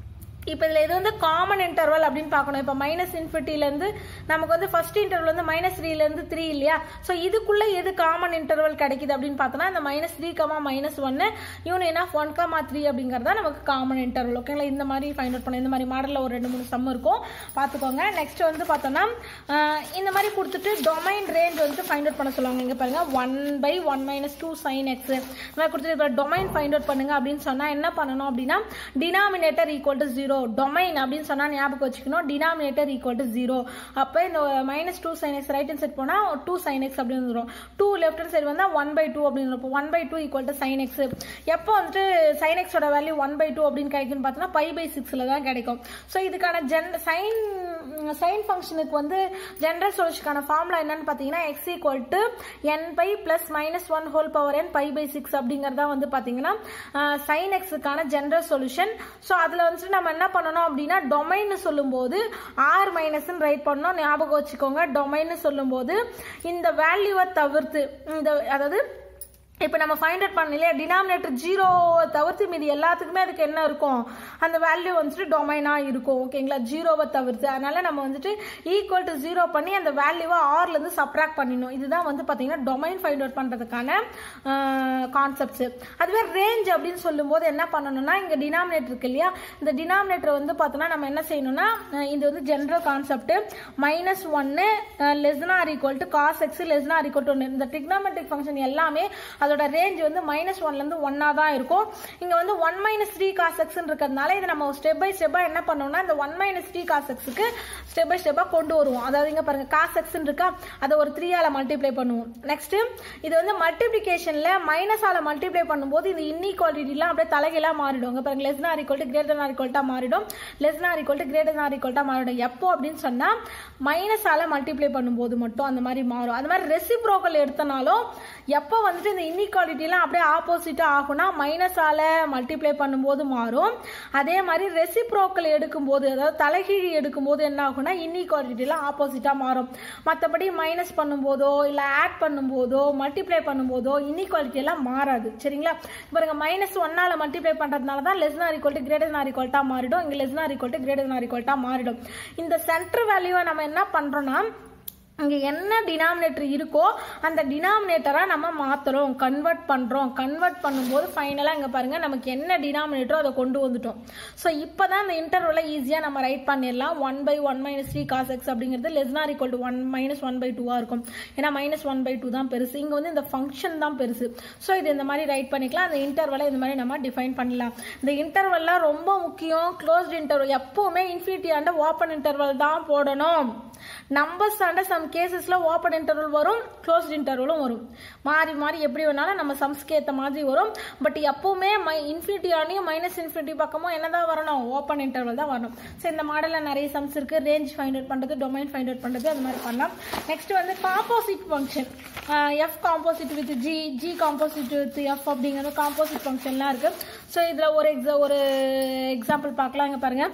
இப்போ இதில் இது வந்து காமன் இன்டர்வல் அப்படின்னு பார்க்கணும் இப்போ மைனஸ் இன்ஃபினிட்டிலேருந்து நமக்கு வந்து ஃபர்ஸ்ட் இன்டர்வல் வந்து மைனஸ் த்ரீலேருந்து த்ரீ இல்லையா ஸோ இதுக்குள்ளே எது காமன் இன்டர்வல் கிடைக்குது அப்படின்னு பார்த்தோன்னா இந்த மைனஸ் த்ரீ கமா மைனஸ் ஒன்று union of one comma three அப்படிங்கிறதா நமக்கு காமன் இன்டர்வல் ஓகேங்களா இந்த மாதிரி ஃபைண்ட் அவுட் பண்ண இந்த மாதிரி மாடலில் ஒரு ரெண்டு மூணு சம் இருக்கும் பார்த்துக்கோங்க நெக்ஸ்ட் வந்து பார்த்தோன்னா ஆஹ் இந்த மாதிரி கொடுத்துட்டு டொமைன் ரேஞ்ச் வந்து ஃபைண்ட் அவுட் பண்ண சொல்லுவாங்க இங்கே பாருங்க one by one minus two sine x இந்த மாதிரி கொடுத்துட்டு இப்போ டொமைன் ஃபைண்ட் அவுட் பண்ணுங்க அப்படின்னு சொன்னால் என்ன பண்ணணும் அப்படின்னா denominator equal to zero domain அப்படின்னு சொன்னால் ஞாபகம் வச்சுக்கணும் டினாமினேட்டர் ஈக்குவல் டு ஜீரோ அப்போ இந்த minus two sine x right hand side போனால் டூ சைன் எக்ஸ் அப்படின்னு வந்துடும் டூ லெஃப்ட் ஹேண்ட் சைடு வந்தால் ஒன் பை டூ அப்படின்னு இருக்கும் one by two equal to sine x எப்போ வந்துட்டு சைன் எக்ஸோட வேல்யூ ஒன் பை டூ அப்படின்னு கிடைக்கும்னு பார்த்தோன்னா பை பை சிக்ஸில் தான் கிடைக்கும் ஸோ இதுக்கான ஜென் சைன் சைன் ஃபங்க்ஷனுக்கு வந்து ஜென்ரல் சொல்யூஷனுக்கான ஃபார்முலா என்னன்னு பார்த்தீங்கன்னா x equal to n pi plus minus one whole power n pi by six அப்படிங்கிறதா வந்து பார்த்தீங்கன்னா சைன் எக்ஸுக்கான ஜென்ரல் சொல்யூஷன் ஸோ அதில் வந்துட்டு நம்ம என்ன பண்ணணும் அப்படின்னா டொமைன் சொல்லும்போது ஆர் மைனஸ்ன்னு ரைட் பண்ணணும் ஞாபகம் வச்சுக்கோங்க டொமைன் சொல்லும்போது இந்த வேல்யூவை தவிர்த்து இந்த அதாவது இப்போ நம்ம ஃபைண்ட் அவுட் பண்ண இல்லையா டினாமினேட்டர் ஜீரோ தவிர்த்து மீதி எல்லாத்துக்குமே அதுக்கு என்ன இருக்கும் அந்த வேல்யூ வந்துட்டு டொமைனாக இருக்கும் ஓகேங்களா ஜீரோவை தவிர்த்து அதனால நம்ம வந்துட்டு ஈக்குவல் டு ஜீரோ பண்ணி அந்த வேல்யூவை ஆர்லேருந்து சப்ராக்ட் பண்ணிடணும் இதுதான் வந்து பார்த்தீங்கன்னா டொமைன் ஃபைண்ட் அவுட் பண்ணுறதுக்கான கான்செப்ட்ஸ் அதுவே ரேஞ்ச் அப்படின்னு சொல்லும்போது என்ன பண்ணணும்னா இங்கே டினாமினேட்டர் இருக்கு இல்லையா இந்த டினாமினேட்டர் வந்து பார்த்தோன்னா நம்ம என்ன செய்யணும்னா அஹ் இது வந்து ஜென்ரல் கான்செப்ட் மைனஸ் ஒன்று லெஸ்னா or equal to cos x லெஸ்னா ஆர் ஈக்குவல் டு ஒன்று இந்த டிக்னாமெட்ரிக் ஃபங்க்ஷன் எல்லாமே அதோட ரேஞ்ச் வந்து மைனஸ் ஒன்லேருந்து ஒன்னாக தான் இருக்கும் இங்கே வந்து ஒன் மைனஸ் த்ரீ காஸ் எக்ஸ்ன்னு இருக்கிறதுனால இதை நம்ம ஸ்டெப் பை ஸ்டெப்பாக என்ன பண்ணோம்னா இந்த ஒன் மைனஸ் த்ரீ காஸ் எக்ஸுக்கு ஸ்டெப் பை ஸ்டெப்பாக கொண்டு வருவோம் அதாவது இங்கே பாருங்க காஸ் எக்ஸ்ன்னு இருக்கா அதை ஒரு த்ரீயால் மல்டிப்ளை பண்ணுவோம் நெக்ஸ்ட் இது வந்து மல்டிப்ளிகேஷனில் மைனஸால் மல்டிப்ளை பண்ணும்போது இந்த இன்இக்வாலிட்டிலாம் அப்படியே தலைகீழாக மாறிடும் இங்கே பாருங்க less or equal to greater or ஈக்குவல்ட்டாக மாறிடும் less or equal to greater or ஈக்குவல்ட்டாக மாறிடும் எப்போ அப்படின்னு சொன்னால் மைனஸால் மல்டிப்ளை பண்ணும்போது மட்டும் அந்த மாதிரி மாறும் அது மாதிரி ரெசிப்ரோக்கல் எடுத்தனாலும் எப்போ வந்துட்டு இந்த இன்இக்வாலிட்டிலாம் அப்படியே ஆப்போசிட்டாக ஆகும்னா மைனஸால் மல்டிப்ளை பண்ணும்போது மாறும் அதே மாதிரி ரெசிப்ரோக்கல் எடுக்கும்போது அதாவது தலைகீழி எடுக்கும்போது என்ன ஆகும்னா இன்இக்வாலிட்டிலாம் ஆப்போசிட்டாக மாறும் மற்றபடி மைனஸ் பண்ணும்போதோ இல்லை ஆட் பண்ணும்போதோ மல்டிப்ளை பண்ணும்போதோ இன்இக்வாலிட்டி எல்லாம் மாறாது சரிங்களா பாருங்க மைனஸ் ஒன்னால் மல்டிப்ளை பண்ணுறதுனால தான் less nor equal to greater நார் ஈக்குவல்ட்டாக மாறிடும் இங்கே less nor equal to greater நார் ஈக்குவல்ட்டாக மாறிடும் இந்த சென்டர் வேல்யூவை நம்ம என்ன பண்ணுறோம்னா இங்கே என்ன டினாமினேட்டர் இருக்கோ அந்த டினாமினேட்டராக நம்ம மாற்றுறோம் கன்வெர்ட் பண்ணுறோம் கன்வெர்ட் பண்ணும்போது ஃபைனலாக இங்கே பாருங்கள் நமக்கு என்ன டினாமினேட்டரோ அதை கொண்டு வந்துட்டோம் ஸோ இப்போ தான் இந்த இன்டர்வலை ஈஸியாக நம்ம ரைட் பண்ணிடலாம் one by one minus three cos x அப்படிங்கிறது less nor equal to one minus one by டூவாக இருக்கும் ஏன்னா மைனஸ் ஒன் பை டூ தான் பெருசு இங்கே வந்து இந்த ஃபங்க்ஷன் தான் பெருசு ஸோ இது இந்த மாதிரி ரைட் பண்ணிக்கலாம் அந்த இன்டர்வலை இந்த மாதிரி நம்ம டிஃபைன் பண்ணலாம் இந்த இன்டர்வல்லாம் ரொம்ப முக்கியம் க்ளோஸ்ட் இன்டர்வல் எப்போவுமே இன்ஃபினிட்டி ஆண்ட ஓப்பன் இன்டர்வல் தான் போடணும் நம்பர்ஸ் ஆண்ட சம் கேசஸ்ல ஓப்பன் இன்டர்வல் வரும் க்ளோஸ்ட் இன்டர்வலும் வரும் மாறி மாறி எப்படி வேணாலும் நம்ம சம்ஸ்க்கு ஏற்ற மாதிரி வரும் பட் எப்பவுமே மை இன்ஃபினிட்டி ஆனையும் மைனஸ் இன்ஃபினிட்டி பக்கமும் என்னதான் வரணும் ஓப்பன் இன்டர்வல் தான் வரணும் ஸோ இந்த மாடலில் நிறைய சம்ஸ் இருக்கு ரேஞ்ச் ஃபைண்ட் அவுட் பண்ணுறது டொமைன் ஃபைண்ட் அவுட் பண்ணுறது அது மாதிரி பண்ணலாம் நெக்ஸ்ட் வந்து composite function f composite with g g composite with f அப்படிங்கிற காம்போசிட் ஃபங்க்ஷன்லாம் இருக்கு ஸோ இதில் ஒரு எக்ஸா ஒரு எக்ஸாம்பிள் பார்க்கலாம் இங்கே பாருங்க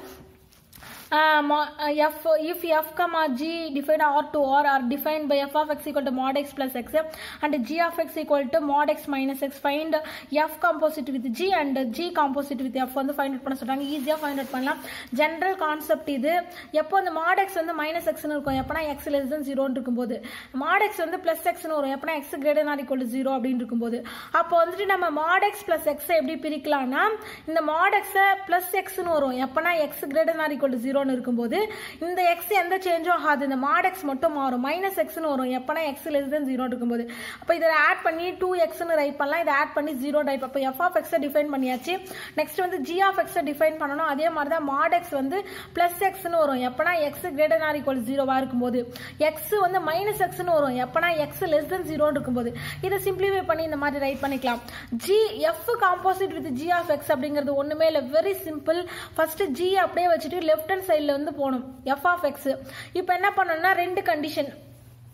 f if f comma g defined r to r are defined by f of x equal to mod x plus x and g of x equal to mod x minus x find f composite with g and g composite with f வந்து find out பண்ண சொல்றாங்க ஈஸியாக find out பண்ணலாம் general concept இது எப்போ அந்த mod x வந்து minus எக்ஸ்னு இருக்கும் எப்பனா எக்ஸ் லெஸ் தென் ஜீரோன்னு இருக்கும்போது mod x வந்து பிளஸ் எக்ஸ்னு வரும் எப்பனா x greater not equal zero அப்படின்னு இருக்கும்போது அப்போ வந்துட்டு நம்ம mod x பிளஸ் எக்ஸ் எப்படி பிரிக்கலாம்னா இந்த mod x பிளஸ் எக்ஸ்னு வரும் எப்பனா x greater not equal zero ஜீரோன்னு இருக்கும்போது இந்த எக்ஸ் எந்த சேஞ்சும் ஆகாது இந்த மாட் எக்ஸ் மட்டும் மாறும் மைனஸ் எக்ஸ்னு வரும் எப்பனா எக்ஸ் லெஸ் தென் ஜீரோ இருக்கும்போது அப்போ இதை ஆட் பண்ணி டூ எக்ஸ்னு ரைட் பண்ணலாம் இதை ஆட் பண்ணி ஜீரோ ரைட் அப்போ எஃப் ஆஃப் எக்ஸை டிஃபைன் பண்ணியாச்சு நெக்ஸ்ட் வந்து ஜி ஆஃப் எக்ஸை டிஃபைன் பண்ணணும் அதே மாதிரி தான் மாட் எக்ஸ் வந்து பிளஸ் எக்ஸ்னு வரும் எப்பனா எக்ஸ் கிரேட்டர் நார் ஈக்குவல் ஜீரோவாக இருக்கும்போது எக்ஸ் வந்து மைனஸ் எக்ஸ்னு வரும் எப்பனா எக்ஸ் லெஸ் தென் ஜீரோன்னு இருக்கும்போது இதை சிம்பிளிஃபை பண்ணி இந்த மாதிரி ரைட் பண்ணிக்கலாம் g f composite with g of x அப்படிங்கிறது ஒன்றுமே இல்லை வெரி சிம்பிள் ஃபர்ஸ்ட் ஜி அப்படியே வச்சுட்டு லெஃப்ட் ஹேண்ட் சைடில் வந்து போகணும் எஃப் ஆஃப் எக்ஸ் இப்போ என்ன பண்ணணும்னா ரெண்டு condition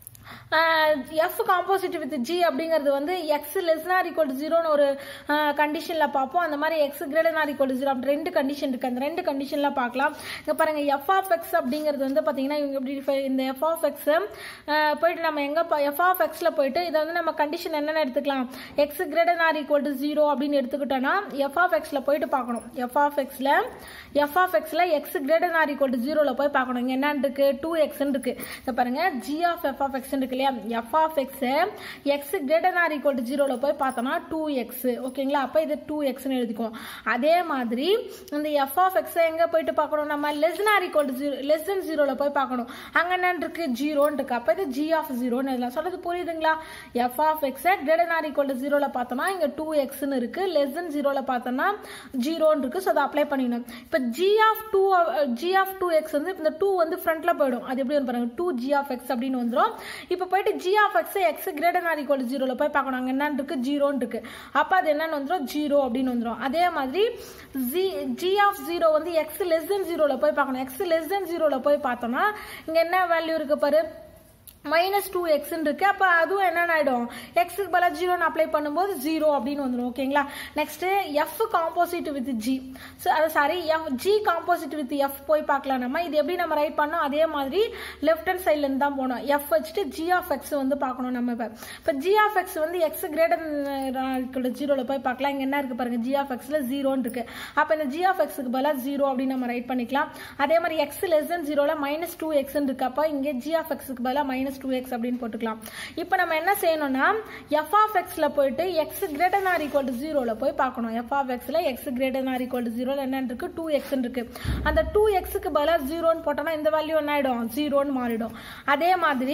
f composite with g அப்படிங்கிறது வந்து எக்ஸ் லெஸ் நார் ஈக்குவல் ஜீரோன்னு ஒரு கண்டிஷனில் பார்ப்போம் அந்த மாதிரி x greater nor equal zero அப்படி ரெண்டு கண்டிஷன் இருக்குது அந்த ரெண்டு கண்டிஷனில் பார்க்கலாம் இங்கே பாருங்கள் எஃப் ஆஃப் எக்ஸ் அப்படிங்கிறது வந்து பார்த்தீங்கன்னா இவங்க எப்படி define- இந்த எஃப் ஆஃப் எக்ஸ் போயிட்டு நம்ம எங்கே எஃப் ஆஃப் எக்ஸில் போயிட்டு இதை வந்து நம்ம கண்டிஷன் என்னென்ன எடுத்துக்கலாம் x greater nor equal to zero அப்படின்னு எடுத்துக்கிட்டோன்னா எஃப் ஆஃப் எக்ஸில் போயிட்டு பார்க்கணும் எஃப் ஆஃப் எக்ஸில் எஃப் ஆஃப் எக்ஸில் x greater nor equal to ஜீரோவில் போய் பார்க்கணும் இங்கே என்ன இருக்கு டூ எக்ஸ்ன்னு இருக்கு இதை பாருங்க g of f of x இருக்கு இல்லையா f of x x greater nor equal to ஜீரோவில் போய் பார்த்தோம்னா டூ எக்ஸ் ஓகேங்களா அப்போ இது டூ எக்ஸ்னு எழுதிக்குவோம் அதே மாதிரி இந்த எஃப் ஆஃப் எக்ஸ் எங்கே போயிட்டு பார்க்கணும் நம்ம less nor equal to zero less than ஜீரோவில் போய் பார்க்கணும் அங்கே என்ன இருக்கு ஜீரோன்னு இருக்கு அப்போ இது ஜி ஆஃப் ஜீரோன்னு எழுதலாம் சொல்றது புரியுதுங்களா f of x greater nor equal to ஜீரோவில் பார்த்தோம்னா இங்கே டூ எக்ஸ்னு இருக்கு லெஸ் தென் ஜீரோவில் பார்த்தோம்னா ஜீரோன்னு இருக்கு ஸோ அதை அப்ளை பண்ணிக்கணும் இப்போ g of two g of two x வந்து இந்த டூ வந்து ஃப்ரண்ட்ல போயிடும் அது எப்படி வந்து பாருங்க டூ ஜி ஆஃப் எக்ஸ் அப்படின்னு வந்துடும் இப்போ போயிட்டு g of x x greater nor equal ஜீரோவில் போய் பார்க்கணும் அங்கே என்னன்னு இருக்கு ஜீரோன்னு இருக்கு அப்போ அது என்னன்னு வந்துடும் ஜீரோ அப்படின்னு வந்துடும் அதே மாதிரி ஜி ஜி ஆஃப் ஜீரோ வந்து எக்ஸ் லெஸ் தென் ஜீரோவில் போய் பார்க்கணும் எக்ஸ் லெஸ் தென் ஜீரோவில் போய் பார்த்தோம்னா இங்கே என்ன வேல்யூ இருக்கு பாரு மைனஸ் டூ எக்ஸ்ன்னு இருக்கு அப்போ அதுவும் என்னென்ன ஆயிடும் எக்ஸுக்கு பதிலாக ஜீரோன்னு அப்ளை பண்ணும்போது ஜீரோ அப்படின்னு வந்துடும் ஓகேங்களா next f composite with g so அது sorry f g composite with f போய் பார்க்கலாம் நம்ம இது எப்படி நம்ம ரைட் பண்ணோம் அதே மாதிரி லெஃப்ட் ஹேண்ட் சைட்லேருந்து தான் போனோம் எஃப் வச்சுட்டு ஜி ஆஃப் எக்ஸ் வந்து பார்க்கணும் நம்ம இப்போ இப்போ ஜி ஆஃப் எக்ஸ் வந்து எக்ஸ் கிரேட்டர் ஜீரோவில் போய் பார்க்கலாம் இங்கே என்ன இருக்கு பாருங்க ஜி ஆஃப் எக்ஸில் ஜீரோன்னு இருக்கு அப்போ இந்த ஜி ஆஃப் எக்ஸுக்கு பதிலாக ஜீரோ அப்படின்னு நம்ம ரைட் பண்ணிக்கலாம் அதே மாதிரி எக்ஸ் லெஸ் தென் ஜீரோவில் மைனஸ் டூ எக்ஸ்ன்னு இருக்கு அப்போ இங்கே ஜி ஆஃப் எக்ஸுக்கு பதிலாக மைனஸ் டூ எக்ஸ் அப்படின்னு போட்டுக்கலாம் இப்போ நம்ம என்ன செய்யணும்னா எஃப் ஆஃப் எக்ஸில் போயிட்டு x greater or equal to ஜீரோவில் போய் பார்க்கணும் எஃப் ஆஃப் எக்ஸில் x greater or equal to ஜீரோவில் என்ன இருக்கு டூ எக்ஸ் இருக்கு அந்த டூ எக்ஸுக்கு பதிலாக ஜீரோன்னு போட்டோம்னா இந்த வேல்யூ என்ன ஆயிடும் ஜீரோன்னு மாறிடும் அதே மாதிரி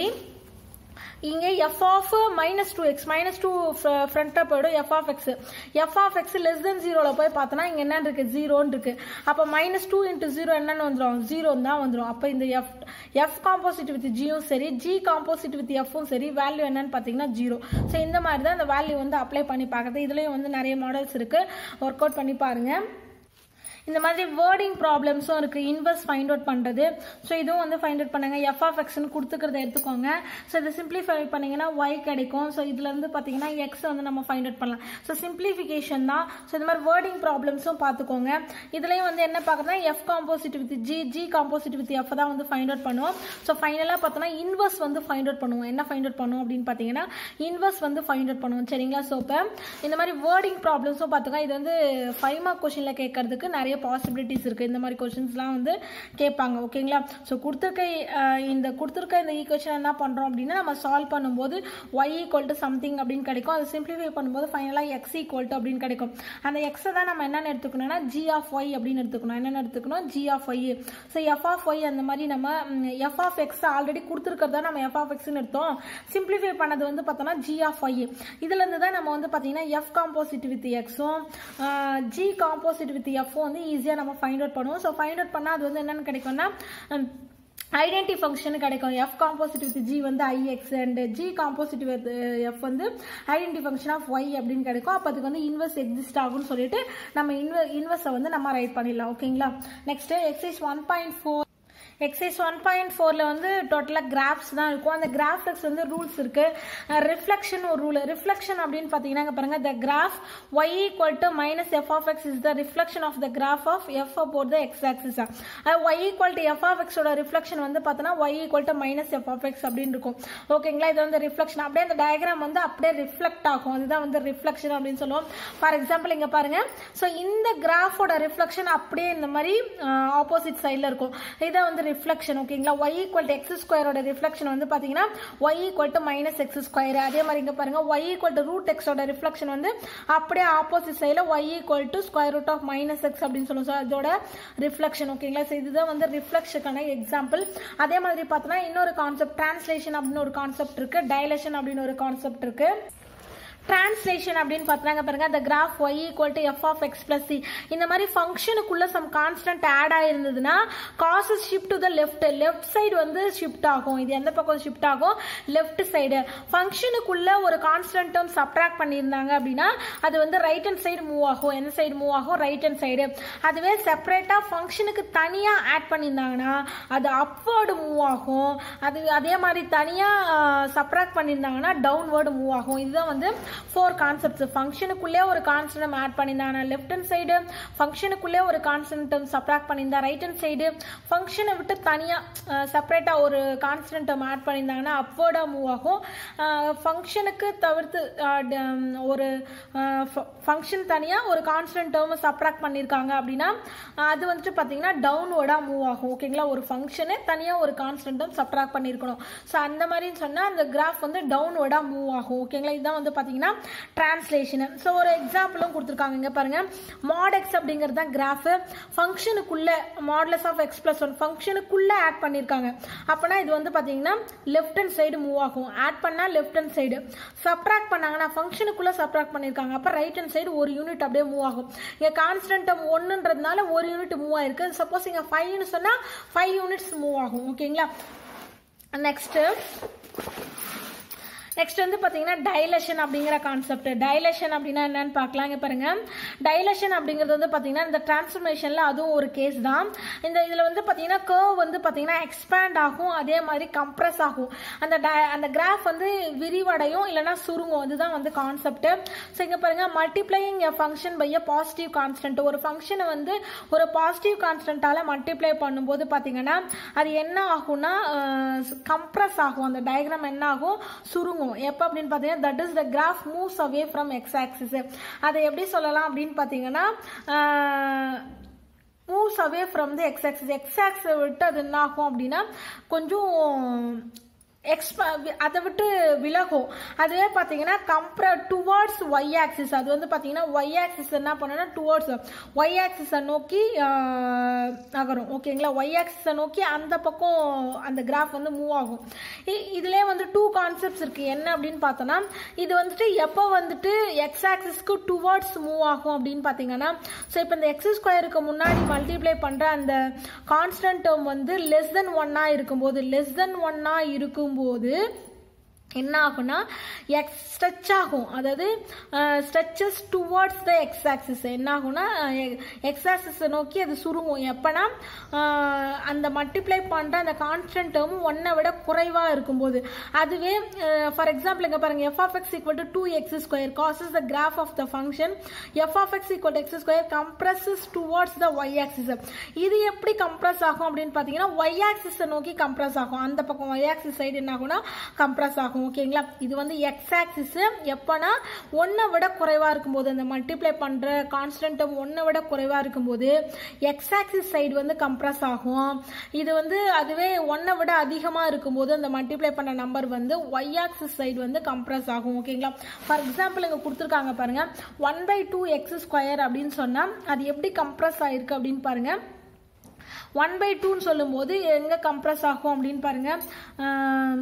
இங்கே f of minus two x minus two ஃப்ரண்ட்டாக போயிடும் f of x f of x less than ஜீரோவில் போய் பார்த்தோன்னா இங்கே என்ன இருக்கு ஜீரோன்னு இருக்கு அப்போ மைனஸ் டூ இன்ட்டு ஜீரோ என்னன்னு வந்துடும் ஜீரோ தான் வந்துடும் அப்போ இந்த எஃப் எஃப் காம்போசிட் வித் ஜியும் சரி ஜி காம்போசிட் வித் எஃப்பும் சரி வேல்யூ என்னன்னு பார்த்தீங்கன்னா ஜீரோ ஸோ இந்த மாதிரி தான் இந்த வேல்யூ வந்து அப்ளை பண்ணி பார்க்குறது இதுலேயும் வந்து நிறைய மாடல்ஸ் இருக்கு ஒர்க் அவுட் பண்ணி பாருங்க இந்த மாதிரி வேர்டிங் ப்ராப்ளம்ஸும் இருக்குது இன்வெஸ்ட் ஃபைண்ட் அவுட் பண்ணுறது ஸோ இதுவும் வந்து ஃபைண்ட் அவுட் பண்ணுங்க எஃப் ஆஃப் எக்ஸ்னு கொடுத்துக்கிறத எடுத்துக்கோங்க ஸோ இதை சிம்பிளிஃபை பண்ணிங்கன்னா ஒய் கிடைக்கும் ஸோ இதுல இருந்து பார்த்தீங்கன்னா எக்ஸ் வந்து நம்ம ஃபைண்ட் அவுட் பண்ணலாம் ஸோ சிம்பிளிஃபிகேஷன் தான் ஸோ இந்த மாதிரி வேர்டிங் ப்ராப்ளம்ஸும் பார்த்துக்கோங்க இதுலேயும் வந்து என்ன பார்க்குறதுனா f composite with g g composite with f தான் வந்து ஃபைண்ட் அவுட் பண்ணுவோம் ஸோ ஃபைனலாக பார்த்தோன்னா இன்வெஸ்ட் வந்து ஃபைண்ட் அவுட் பண்ணுவோம் என்ன ஃபைண்ட் அவுட் பண்ணுவோம் அப்படின்னு பார்த்தீங்கன்னா இன்வெஸ்ட் வந்து ஃபைண்ட் அவுட் பண்ணுவோம் சரிங்களா ஸோ இப்போ இந்த மாதிரி வேர்டிங் ப்ராப்ளம்ஸும் பார்த்துக்கோங்க இது வந்து ஃபைவ் மார்க் கொஷினில் கேட்கறதுக்கு நிறைய பாசிபிலிட்டிஸ் இருக்குது இந்த மாதிரி கொஷின்ஸ்லாம் வந்து கேட்பாங்க ஓகேங்களா ஸோ கொடுத்துருக்க அஹ், இந்த கொடுத்துருக்க இந்த ஈக்குவேஷன் என்ன பண்ணுறோம் அப்படின்னா நம்ம சால்வ் பண்ணும்போது ஒய் ஈக்குவல் டு சம்திங் அப்படின்னு கிடைக்கும் அதை சிம்பிளிஃபை பண்ணும்போது ஃபைனலாக எக்ஸ் ஈக்குவல் டு அப்படின்னு கிடைக்கும் அந்த எக்ஸை தான் நம்ம என்னென்ன எடுத்துக்கணும்னா ஜி ஆஃப் ஒய் அப்படின்னு எடுத்துக்கணும் என்னென்ன எடுத்துக்கணும் g of y so f of y அந்த மாதிரி நம்ம எஃப் ஆஃப் எக்ஸ் ஆல்ரெடி கொடுத்துருக்கிறதா நம்ம எஃப் ஆஃப் எக்ஸ்னு எடுத்தோம் சிம்பிளிஃபை பண்ணது வந்து பார்த்தோம்னா ஜி ஆஃப் ஒய் இதுலேருந்து தான் நம்ம வந்து பார்த்தீங்கன்னா எஃப் காம்போசிட் வித் எக்ஸும் ஜி காம்போசிட் வித் எஃப்பும் வந்து ஈஸியாக நம்ம ஃபைண்ட் அவுட் பண்ணுவோம் ஸோ ஃபைண்ட் அவுட் பண்ணால் அது வந்து என்னென்னு கிடைக்கும்னா ஐடென்டி ஃபங்க்ஷன் கிடைக்கும் எஃப் காம்போசிட் வித் ஜி வந்து I x and g composite with f வந்து ஐடென்டி ஃபங்க்ஷன் ஆஃப் ஒய் அப்படின்னு கிடைக்கும் அப்போ அதுக்கு வந்து இன்வெர்ஸ் எக்ஸிஸ்ட் ஆகும்னு சொல்லிட்டு நம்ம இன்வெ இன்வெர்ஸை வந்து நம்ம ரைட் பண்ணிடலாம் ஓகேங்களா next exercise one point four exercise one point ஃபோரில் வந்து டோட்டலாக கிராஃப்ஸ் தான் இருக்கும் அந்த கிராஃப்ஸ் வந்து ரூல்ஸ் இருக்கு ரிஃப்ளெக்ஷன் ஒரு ரூல் ரிஃப்ளெக்ஷன் அப்படின்னு பார்த்தீங்கன்னா இங்க பாருங்க the graph y equal to minus f of x is the reflection of the graph of f about the x axis y equal to f of எக்ஸோட reflection வந்து பார்த்தோன்னா y equal to minus f of x அப்படின்னு இருக்கும் ஓகேங்களா இது வந்து reflection அப்படியே அந்த டயக்ராம் வந்து அப்படியே ரிஃப்ளெக்ட் ஆகும் அதுதான் வந்து ரிஃப்ளெக்ஷன் அப்படின்னு சொல்லுவோம் ஃபார் எக்ஸாம்பிள் இங்க பாருங்க ஸோ இந்த கிராஃபோட ரிஃப்ளெக்ஷன் அப்படியே இந்த மாதிரி ஆப்போசிட் சைடில் இருக்கும் இதை வந்து ரிஃப்ளெக்ஷன் ஓகேங்களா ஒய் ஈக்குவல் டு எக்ஸ் ஸ்கொயரோட ரிஃப்ளெக்ஷன் வந்து பார்த்தீங்கன்னா y equal to minus x square அதே மாதிரி இங்க பாருங்க ஒய் ஈக்குவல் டு ரூட் எக்ஸோட ரிஃப்ளெக்ஷன் வந்து அப்படியே ஆப்போசிட் சைடில் y equal to square root of minus x அப்படின்னு சொல்லுவோம் ஸோ அதோட ரிஃப்ளெக்ஷன் ஓகேங்களா ஸோ இதுதான் வந்து ரிஃப்ளெக்ஷனுக்கான எக்ஸாம்பிள் அதே மாதிரி பார்த்தோன்னா இன்னொரு கான்செப்ட் டிரான்ஸ்லேஷன் அப்படின்னு ஒரு கான்செப்ட் இருக்கு டைலேஷன் அப்படின்னு ஒரு கான்செப்ட் இருக்கு டிரான்ஸ்லேஷன் அப்படின்னு பார்த்தாங்க பாருங்க அந்த graph y equal to f of x plus c இந்த மாதிரி ஃபங்க்ஷனுக்குள்ள சம் கான்ஸ்டன்ட் ஆட் ஆயிருந்ததுன்னா causes shift to the left left side வந்து ஷிஃப்ட் ஆகும் இது எந்த பக்கம் ஷிஃப்ட் ஆகும் லெஃப்ட் சைடு ஃபங்க்ஷனுக்குள்ள ஒரு கான்ஸ்டன்ட் டேர்ம் சப்ட்ராக்ட் பண்ணியிருந்தாங்க அப்படின்னா அது வந்து ரைட் ஹேண்ட் சைடு மூவ் ஆகும் எந்த சைடு மூவ் ஆகும் ரைட் ஹேண்ட் சைடு அதுவே செப்பரேட்டா ஃபங்க்ஷனுக்கு தனியா ஆட் பண்ணியிருந்தாங்கன்னா அது அப்வர்டு மூவ் ஆகும் அது அதே மாதிரி தனியா சப்ராக்ட் பண்ணியிருந்தாங்கன்னா டவுன்வேர்டு மூவ் ஆகும் இதுதான் வந்து ஃபோர் கான்செப்ட்ஸ் ஃபங்க்ஷனுக்குள்ளே ஒரு கான்ஸ்டன்ட் ஆட் பண்ணியிருந்தாங்கன்னா லெஃப்ட் ஹேண்ட் சைடு ஃபங்க்ஷனுக்குள்ளே ஒரு கான்ஸ்டன்ட் சப்ராக்ட் பண்ணியிருந்தா ரைட் ஹேண்ட் சைடு ஃபங்க்ஷனை விட்டு தனியாக செப்பரேட்டாக ஒரு கான்ஸ்டன்ட் ஆட் பண்ணியிருந்தாங்கன்னா அப்வர்டாக மூவ் ஆகும் ஃபங்க்ஷனுக்கு தவிர்த்து அஹ், ட- ஒரு ஃபங்க்ஷன் தனியாக ஒரு கான்ஸ்டன்ட் டேர்மை சப்ராக்ட் பண்ணியிருக்காங்க அப்படின்னா அஹ், அது வந்துட்டு பார்த்தீங்கன்னா டவுன்வர்டாக மூவ் ஆகும் ஓகேங்களா ஒரு ஃபங்க்ஷனே தனியாக ஒரு கான்ஸ்டன்ட் டேர்ம் சப்ராக்ட் பண்ணியிருக்கணும் ஸோ அந்த மாதிரின்னு சொன்னால் அந்த கிராஃப் வந்து டவுன்வர்டாக மூவ் ஆகும் ஓகேங்களா இதுதான் வந்து பார்த்தீங்கன்னா டிரான்ஸ்லேஷன் ஸோ ஒரு எக்ஸாம்பிளும் கொடுத்துருக்காங்க இங்கே பாருங்க மாட் எக்ஸ் அப்படிங்கிறது தான் கிராஃப் ஃபங்க்ஷனுக்குள்ள modulus of x plus one ஃபங்க்ஷனுக்குள்ள ஆட் பண்ணியிருக்காங்க அப்போனா இது வந்து பார்த்தீங்கன்னா லெஃப்ட் ஹேண்ட் சைடு மூவ் ஆகும் ஆட் பண்ணால் லெஃப்ட் ஹேண்ட் சைடு சப்ராக்ட் பண்ணாங்கன்னா ஃபங்க்ஷனுக்குள்ள சப்ராக்ட் பண்ணியிருக்காங்க அப்போ ரைட் ஹேண்ட் சைடு ஒரு யூனிட் அப்படியே மூவ் ஆகும் இங்கே கான்ஸ்டன்ட் ஒன்றுன்றதுனால ஒரு யூனிட் மூவ் ஆயிருக்கு சப்போஸ் இங்கே ஃபைவ்னு சொன்னால் ஃபைவ் யூனிட்ஸ் மூவ் ஆகும் ஓகேங்களா நெக்ஸ்ட்டு நெக்ஸ்ட் வந்து பார்த்தீங்கன்னா டைலஷன் அப்படிங்கிற கான்செப்ட் டைலஷன் அப்படின்னா என்னன்னு பார்க்கலாம் இங்க பாருங்க டைலஷன் அப்படிங்கிறது வந்து பார்த்தீங்கன்னா இந்த டிரான்ஸ்ஃபர்மேஷனில் அதுவும் ஒரு கேஸ் தான் இந்த இதில் வந்து பார்த்தீங்கன்னா கர்வ் வந்து பார்த்தீங்கன்னா எக்ஸ்பேண்ட் ஆகும் அதே மாதிரி கம்ப்ரஸ் ஆகும் அந்த di- அந்த கிராஃப் வந்து விரிவடையும் இல்லைன்னா சுருங்கும் இதுதான் வந்து கான்செப்ட் ஸோ இங்கே பாருங்க multiplying a function by a positive constant ஒரு ஃபங்க்ஷனை வந்து ஒரு பாசிட்டிவ் கான்ஸ்டன்ட்டால மல்டிப்ளை பண்ணும்போது பார்த்தீங்கன்னா அது என்ன ஆகும்னா கம்ப்ரஸ் ஆகும் அந்த டயக்ராம் என்ன ஆகும் சுருங்கும் எப்போ அப்படின்னு பார்த்தீங்கன்னா that is the graph moves away from x axis அதை எப்படி சொல்லலாம் அப்படின்னு பார்த்தீங்கன்னா moves away from the x axis x ஆக்ஸை விட்டு அது என்ன ஆகும் அப்படின்னா கொஞ்சம் எக்ஸ்ப அதை விட்டு விலகும் அதுவே பார்த்தீங்கன்னா கம்பேர் டுவார்ட்ஸ் ஒய் ஆக்சிஸ் அது வந்து பார்த்தீங்கன்னா ஒய் ஆக்சிஸ் என்ன பண்ணுன்னா டுவார்ட்ஸ் ஒய் ஆக்சிஸை நோக்கி ஆஹ், நகரும் ஓகேங்களா ஒய் ஆக்சிஸை நோக்கி அந்த பக்கம் அந்த கிராஃப் வந்து மூவ் ஆகும் இ- இதுலயே வந்து டூ கான்செப்ட்ஸ் இருக்கு என்ன அப்படின்னு பார்த்தோன்னா இது வந்துட்டு எப்போ வந்துட்டு எக்ஸ் ஆக்சிஸ்க்கு டுவார்ட்ஸ் மூவ் ஆகும் அப்படின்னு பார்த்தீங்கன்னா ஸோ இப்போ இந்த எக்ஸ் ஸ்கொயருக்கு முன்னாடி மல்டிப்ளை பண்ணுற அந்த கான்ஸ்டன்ட் டேர்ம் வந்து லெஸ் தென் ஒன்னா இருக்கும்போது லெஸ் தென் ஒன்னா இருக்கும்போது என்ன ஆகும்னா எக்ஸ் ஸ்ட்ரெச் ஆகும் அதாவது stretches towards the x axis என்ன ஆகும்னா எக்ஸ் ஆக்சிஸை நோக்கி அது சுருங்கும் எப்பனா அஹ், அந்த மல்டிப்ளை பண்ணுற அந்த கான்ஸ்டன்ட் டேர்ம் ஒன்னை விட குறைவாக இருக்கும்போது அதுவே ஃபார் எக்ஸாம்பிள் இங்கே பாருங்க f of x equal to two x square causes the graph of the function f of x equal x square compresses towards the y axis இது எப்படி கம்ப்ரஸ் ஆகும் அப்படின்னு பார்த்தீங்கன்னா ஒய் ஆக்சிஸை நோக்கி கம்ப்ரஸ் ஆகும் அந்த பக்கம் ஒய் ஆக்சிஸ் சைடு என்ன ஆகும்னா கம்ப்ரஸ் ஆகும் ஓகேங்களா இது வந்து எக்ஸ் ஆக்சிஸ் எப்போனா ஒன்றை விட குறைவாக இருக்கும்போது அந்த மல்டிப்ளை பண்ணுற கான்ஸ்டன்ட் ஒன்றை விட குறைவாக இருக்கும்போது எக்ஸ் ஆக்சிஸ் சைடு வந்து கம்ப்ரஸ் ஆகும் இது வந்து அதுவே ஒன்றை விட அதிகமாக இருக்கும்போது அந்த மல்டிப்ளை பண்ண நம்பர் வந்து ஒய் ஆக்சிஸ் சைடு வந்து கம்ப்ரஸ் ஆகும் ஓகேங்களா ஃபார் எக்ஸாம்பிள் இங்கே கொடுத்துருக்காங்க பாருங்க one by two x square அப்படின்னு சொன்னால் அது எப்படி கம்ப்ரஸ் ஆயிருக்கு அப்படின்னு பாருங்க ஒன் பை டூன்னு சொல்லும்போது எங்கே கம்ப்ரஸ் ஆகும் அப்படின்னு பாருங்க ஆம்,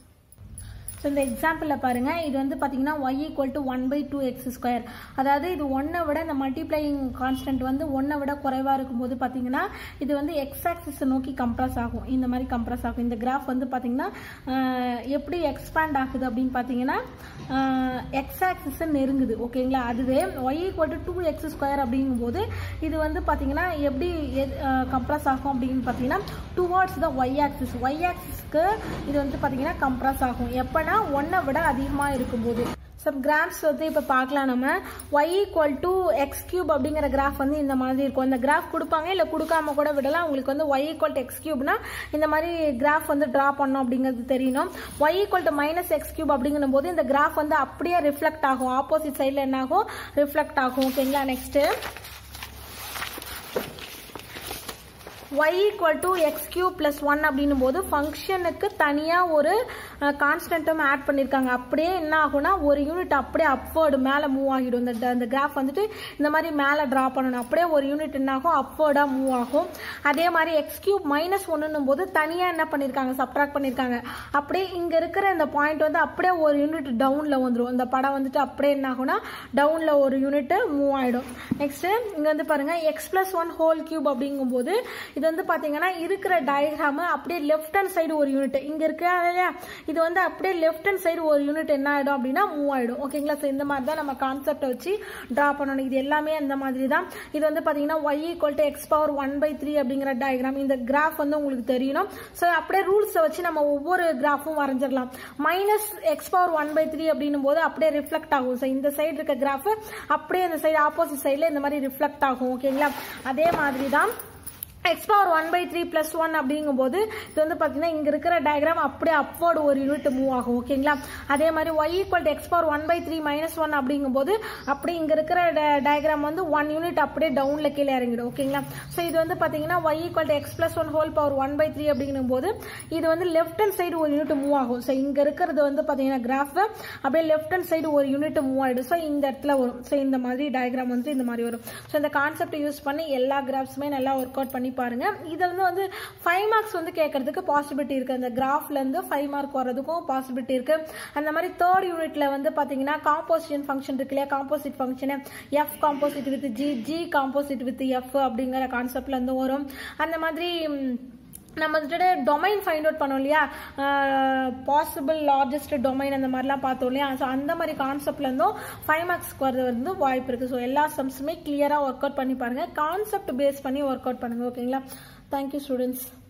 ஸோ இந்த எக்ஸாம்பிளில் பாருங்கள் இது வந்து பார்த்தீங்கன்னா y equal to one by two x square அதாவது இது ஒன்றை விட இந்த மல்டிப்ளையிங் கான்ஸ்டன்ட் வந்து ஒன்றை விட குறைவாக இருக்கும்போது பார்த்தீங்கன்னா இது வந்து எக்ஸ் ஆக்சிஸை நோக்கி கம்ப்ரஸ் ஆகும் இந்த மாதிரி கம்ப்ரஸ் ஆகும் இந்த கிராஃப் வந்து பார்த்தீங்கன்னா ஆஹ், எப்படி எக்ஸ்பேண்ட் ஆகுது அப்படின்னு பார்த்தீங்கன்னா எக்ஸ் ஆக்சிஸை நெருங்குது ஓகேங்களா அதுவே y equal to two x square அப்படிங்கும்போது இது வந்து பார்த்தீங்கன்னா எப்படி கம்ப்ரஸ் ஆகும் அப்படின்னு பார்த்தீங்கன்னா towards the y axis y ஆக்சிஸ்க்கு இது வந்து பார்த்தீங்கன்னா கம்ப்ரஸ் ஆகும் எப்போனா ஒன்றை விட அதிகமாக இருக்கும்போது சம் கிராஃப்ஸ் வந்து இப்போ பார்க்கலாம் நம்ம y equal to x cube அப்படிங்கிற கிராஃப் வந்து இந்த மாதிரி இருக்கும் இந்த கிராஃப் கொடுப்பாங்க இல்லை கொடுக்காம கூட விடலாம் உங்களுக்கு வந்து ஒய் ஈக்குவல் டு எக்ஸ் கியூப்னா இந்த மாதிரி கிராஃப் வந்து ட்ரா பண்ணோம் அப்படிங்கிறது தெரியணும் y equal to minus x cube அப்படிங்கும் போது இந்த கிராஃப் வந்து அப்படியே ரிஃப்ளெக்ட் ஆகும் ஆப்போசிட் சைடில் என்ன ஆகும் ரிஃப்ளெக்ட் ஆகும் ஓகேங்களா next y equal to x cube plus one அப்படின்னும் போது ஃபங்க்ஷனுக்கு தனியாக ஒரு கான்ஸ்டன்ட்டும் ஆட் பண்ணியிருக்காங்க அப்படியே என்ன ஆகும்னா ஒரு யூனிட் அப்படியே அப்வேர்டு மேலே மூவ் ஆகிடும் இந்த இந்த கிராஃப் வந்துட்டு இந்த மாதிரி மேலே ட்ரா பண்ணணும் அப்படியே ஒரு யூனிட் என்ன ஆகும் அப்வேர்டாக மூவ் ஆகும் அதே மாதிரி எக்ஸ் கியூப் மைனஸ் ஒன்றுன்னும் போது தனியாக என்ன பண்ணியிருக்காங்க சப்ட்ராக்ட் பண்ணியிருக்காங்க அப்படியே இங்கே இருக்கிற இந்த பாயிண்ட் வந்து அப்படியே ஒரு யூனிட் டவுனில் வந்துடும் இந்த படம் வந்துட்டு அப்படியே என்ன ஆகும்னா டவுனில் ஒரு யூனிட் மூவ் ஆகிடும் நெக்ஸ்ட்டு இங்கே வந்து பாருங்கள் x plus one whole cube அப்படிங்கும்போது இது வந்து பார்த்தீங்கன்னா இருக்கிற டயக்ராமு அப்படியே லெஃப்ட் ஹேண்ட் சைடு ஒரு யூனிட் இங்கே இருக்க இல்லையா இது வந்து அப்படியே லெஃப்ட் ஹேண்ட் சைடு ஒரு யூனிட் என்ன ஆகிடும் அப்படின்னா மூவ் ஆகிடும் ஓகேங்களா ஸோ இந்த மாதிரி தான் நம்ம கான்செப்டை வச்சு ட்ரா பண்ணணும் இது எல்லாமே அந்த மாதிரி தான் இது வந்து பார்த்தீங்கன்னா y equal to x power one by three அப்படிங்கிற டயக்ராம் இந்த கிராஃப் வந்து உங்களுக்கு தெரியணும் ஸோ அப்படியே ரூல்ஸை வச்சு நம்ம ஒவ்வொரு கிராஃபும் வரைஞ்சிடலாம் minus x power one by three அப்படின்னும் போது அப்படியே ரிஃப்ளெக்ட் ஆகும் ஸோ இந்த சைடு இருக்க கிராஃப் அப்படியே இந்த சைடு ஆப்போசிட் சைடில் இந்த மாதிரி ரிஃப்ளெக்ட் ஆகும் ஓகேங்களா அதே மாதிரி தான் x power one by three plus one அப்படிங்கும்போது இது வந்து பார்த்தீங்கன்னா இங்கே இருக்கிற டயக்ராம் அப்படியே அப்வர்டு ஒரு யூனிட் மூவ் ஆகும் ஓகேங்களா அதே மாதிரி y equal to x power one by three minus one அப்படிங்கும்போது அப்படி இங்கே இருக்கிற டயக்ராம் வந்து ஒன் யூனிட் அப்படியே டவுனில் கீழே இறங்கிடும் ஓகேங்களா ஸோ இது வந்து பார்த்தீங்கன்னா y equal to x plus one whole power one by three அப்படிங்கும்போது இது வந்து லெஃப்ட் ஹேண்ட் சைடு ஒரு யூனிட் மூவ் ஆகும் ஸோ இங்கே இருக்கிறது வந்து பார்த்தீங்கன்னா கிராஃப் அப்படியே லெஃப்ட் ஹேண்ட் சைடு ஒரு யூனிட் மூவ் ஆகிடும் ஸோ இந்த இடத்துல வரும் ஸோ இந்த மாதிரி டயக்ராம் வந்து இந்த மாதிரி வரும் ஸோ இந்த கான்செப்ட் யூஸ் பண்ணி எல்லா கிராஃப்ஸுமே நல்லா ஒர்க் அவுட் பண்ணி பாருங்க இதில் வந்து வந்து ஃபைவ் மார்க்ஸ் வந்து கேட்கறதுக்கு பாசிபிலிட்டி இருக்கு அந்த கிராஃப்ல இருந்து ஃபைவ் மார்க் வர்றதுக்கும் பாசிபிலிட்டி இருக்கு அந்த மாதிரி தேர்ட் யூனிட்ல வந்து பாத்தீங்கன்னா காம்போசிஷன் ஃபங்க்ஷன் இருக்கு இல்லையா composite function f composite with g g composite with f அப்படிங்கிற கான்செப்ட்ல இருந்து வரும் அந்த மாதிரி ம், நம்ம வந்துட்டு டொமைன் ஃபைண்ட் அவுட் பண்ணோம் இல்லையா பாசிபிள் லார்ஜஸ்ட் டொமைன் அந்த மாதிரிலாம் பார்த்தோம் இல்லையா ஸோ அந்த மாதிரி கான்செப்ட்ல இருந்தும் ஃபைவ் மார்க்ஸ்க்கு வரது வந்து வாய்ப்பு இருக்குது ஸோ எல்லா சம்ஸுமே கிளியராக ஒர்க் அவுட் பண்ணி பாருங்கள் கான்செப்ட் பேஸ் பண்ணி ஒர்க் அவுட் பண்ணுங்க ஓகேங்களா தேங்க்யூ ஸ்டூடெண்ட்ஸ்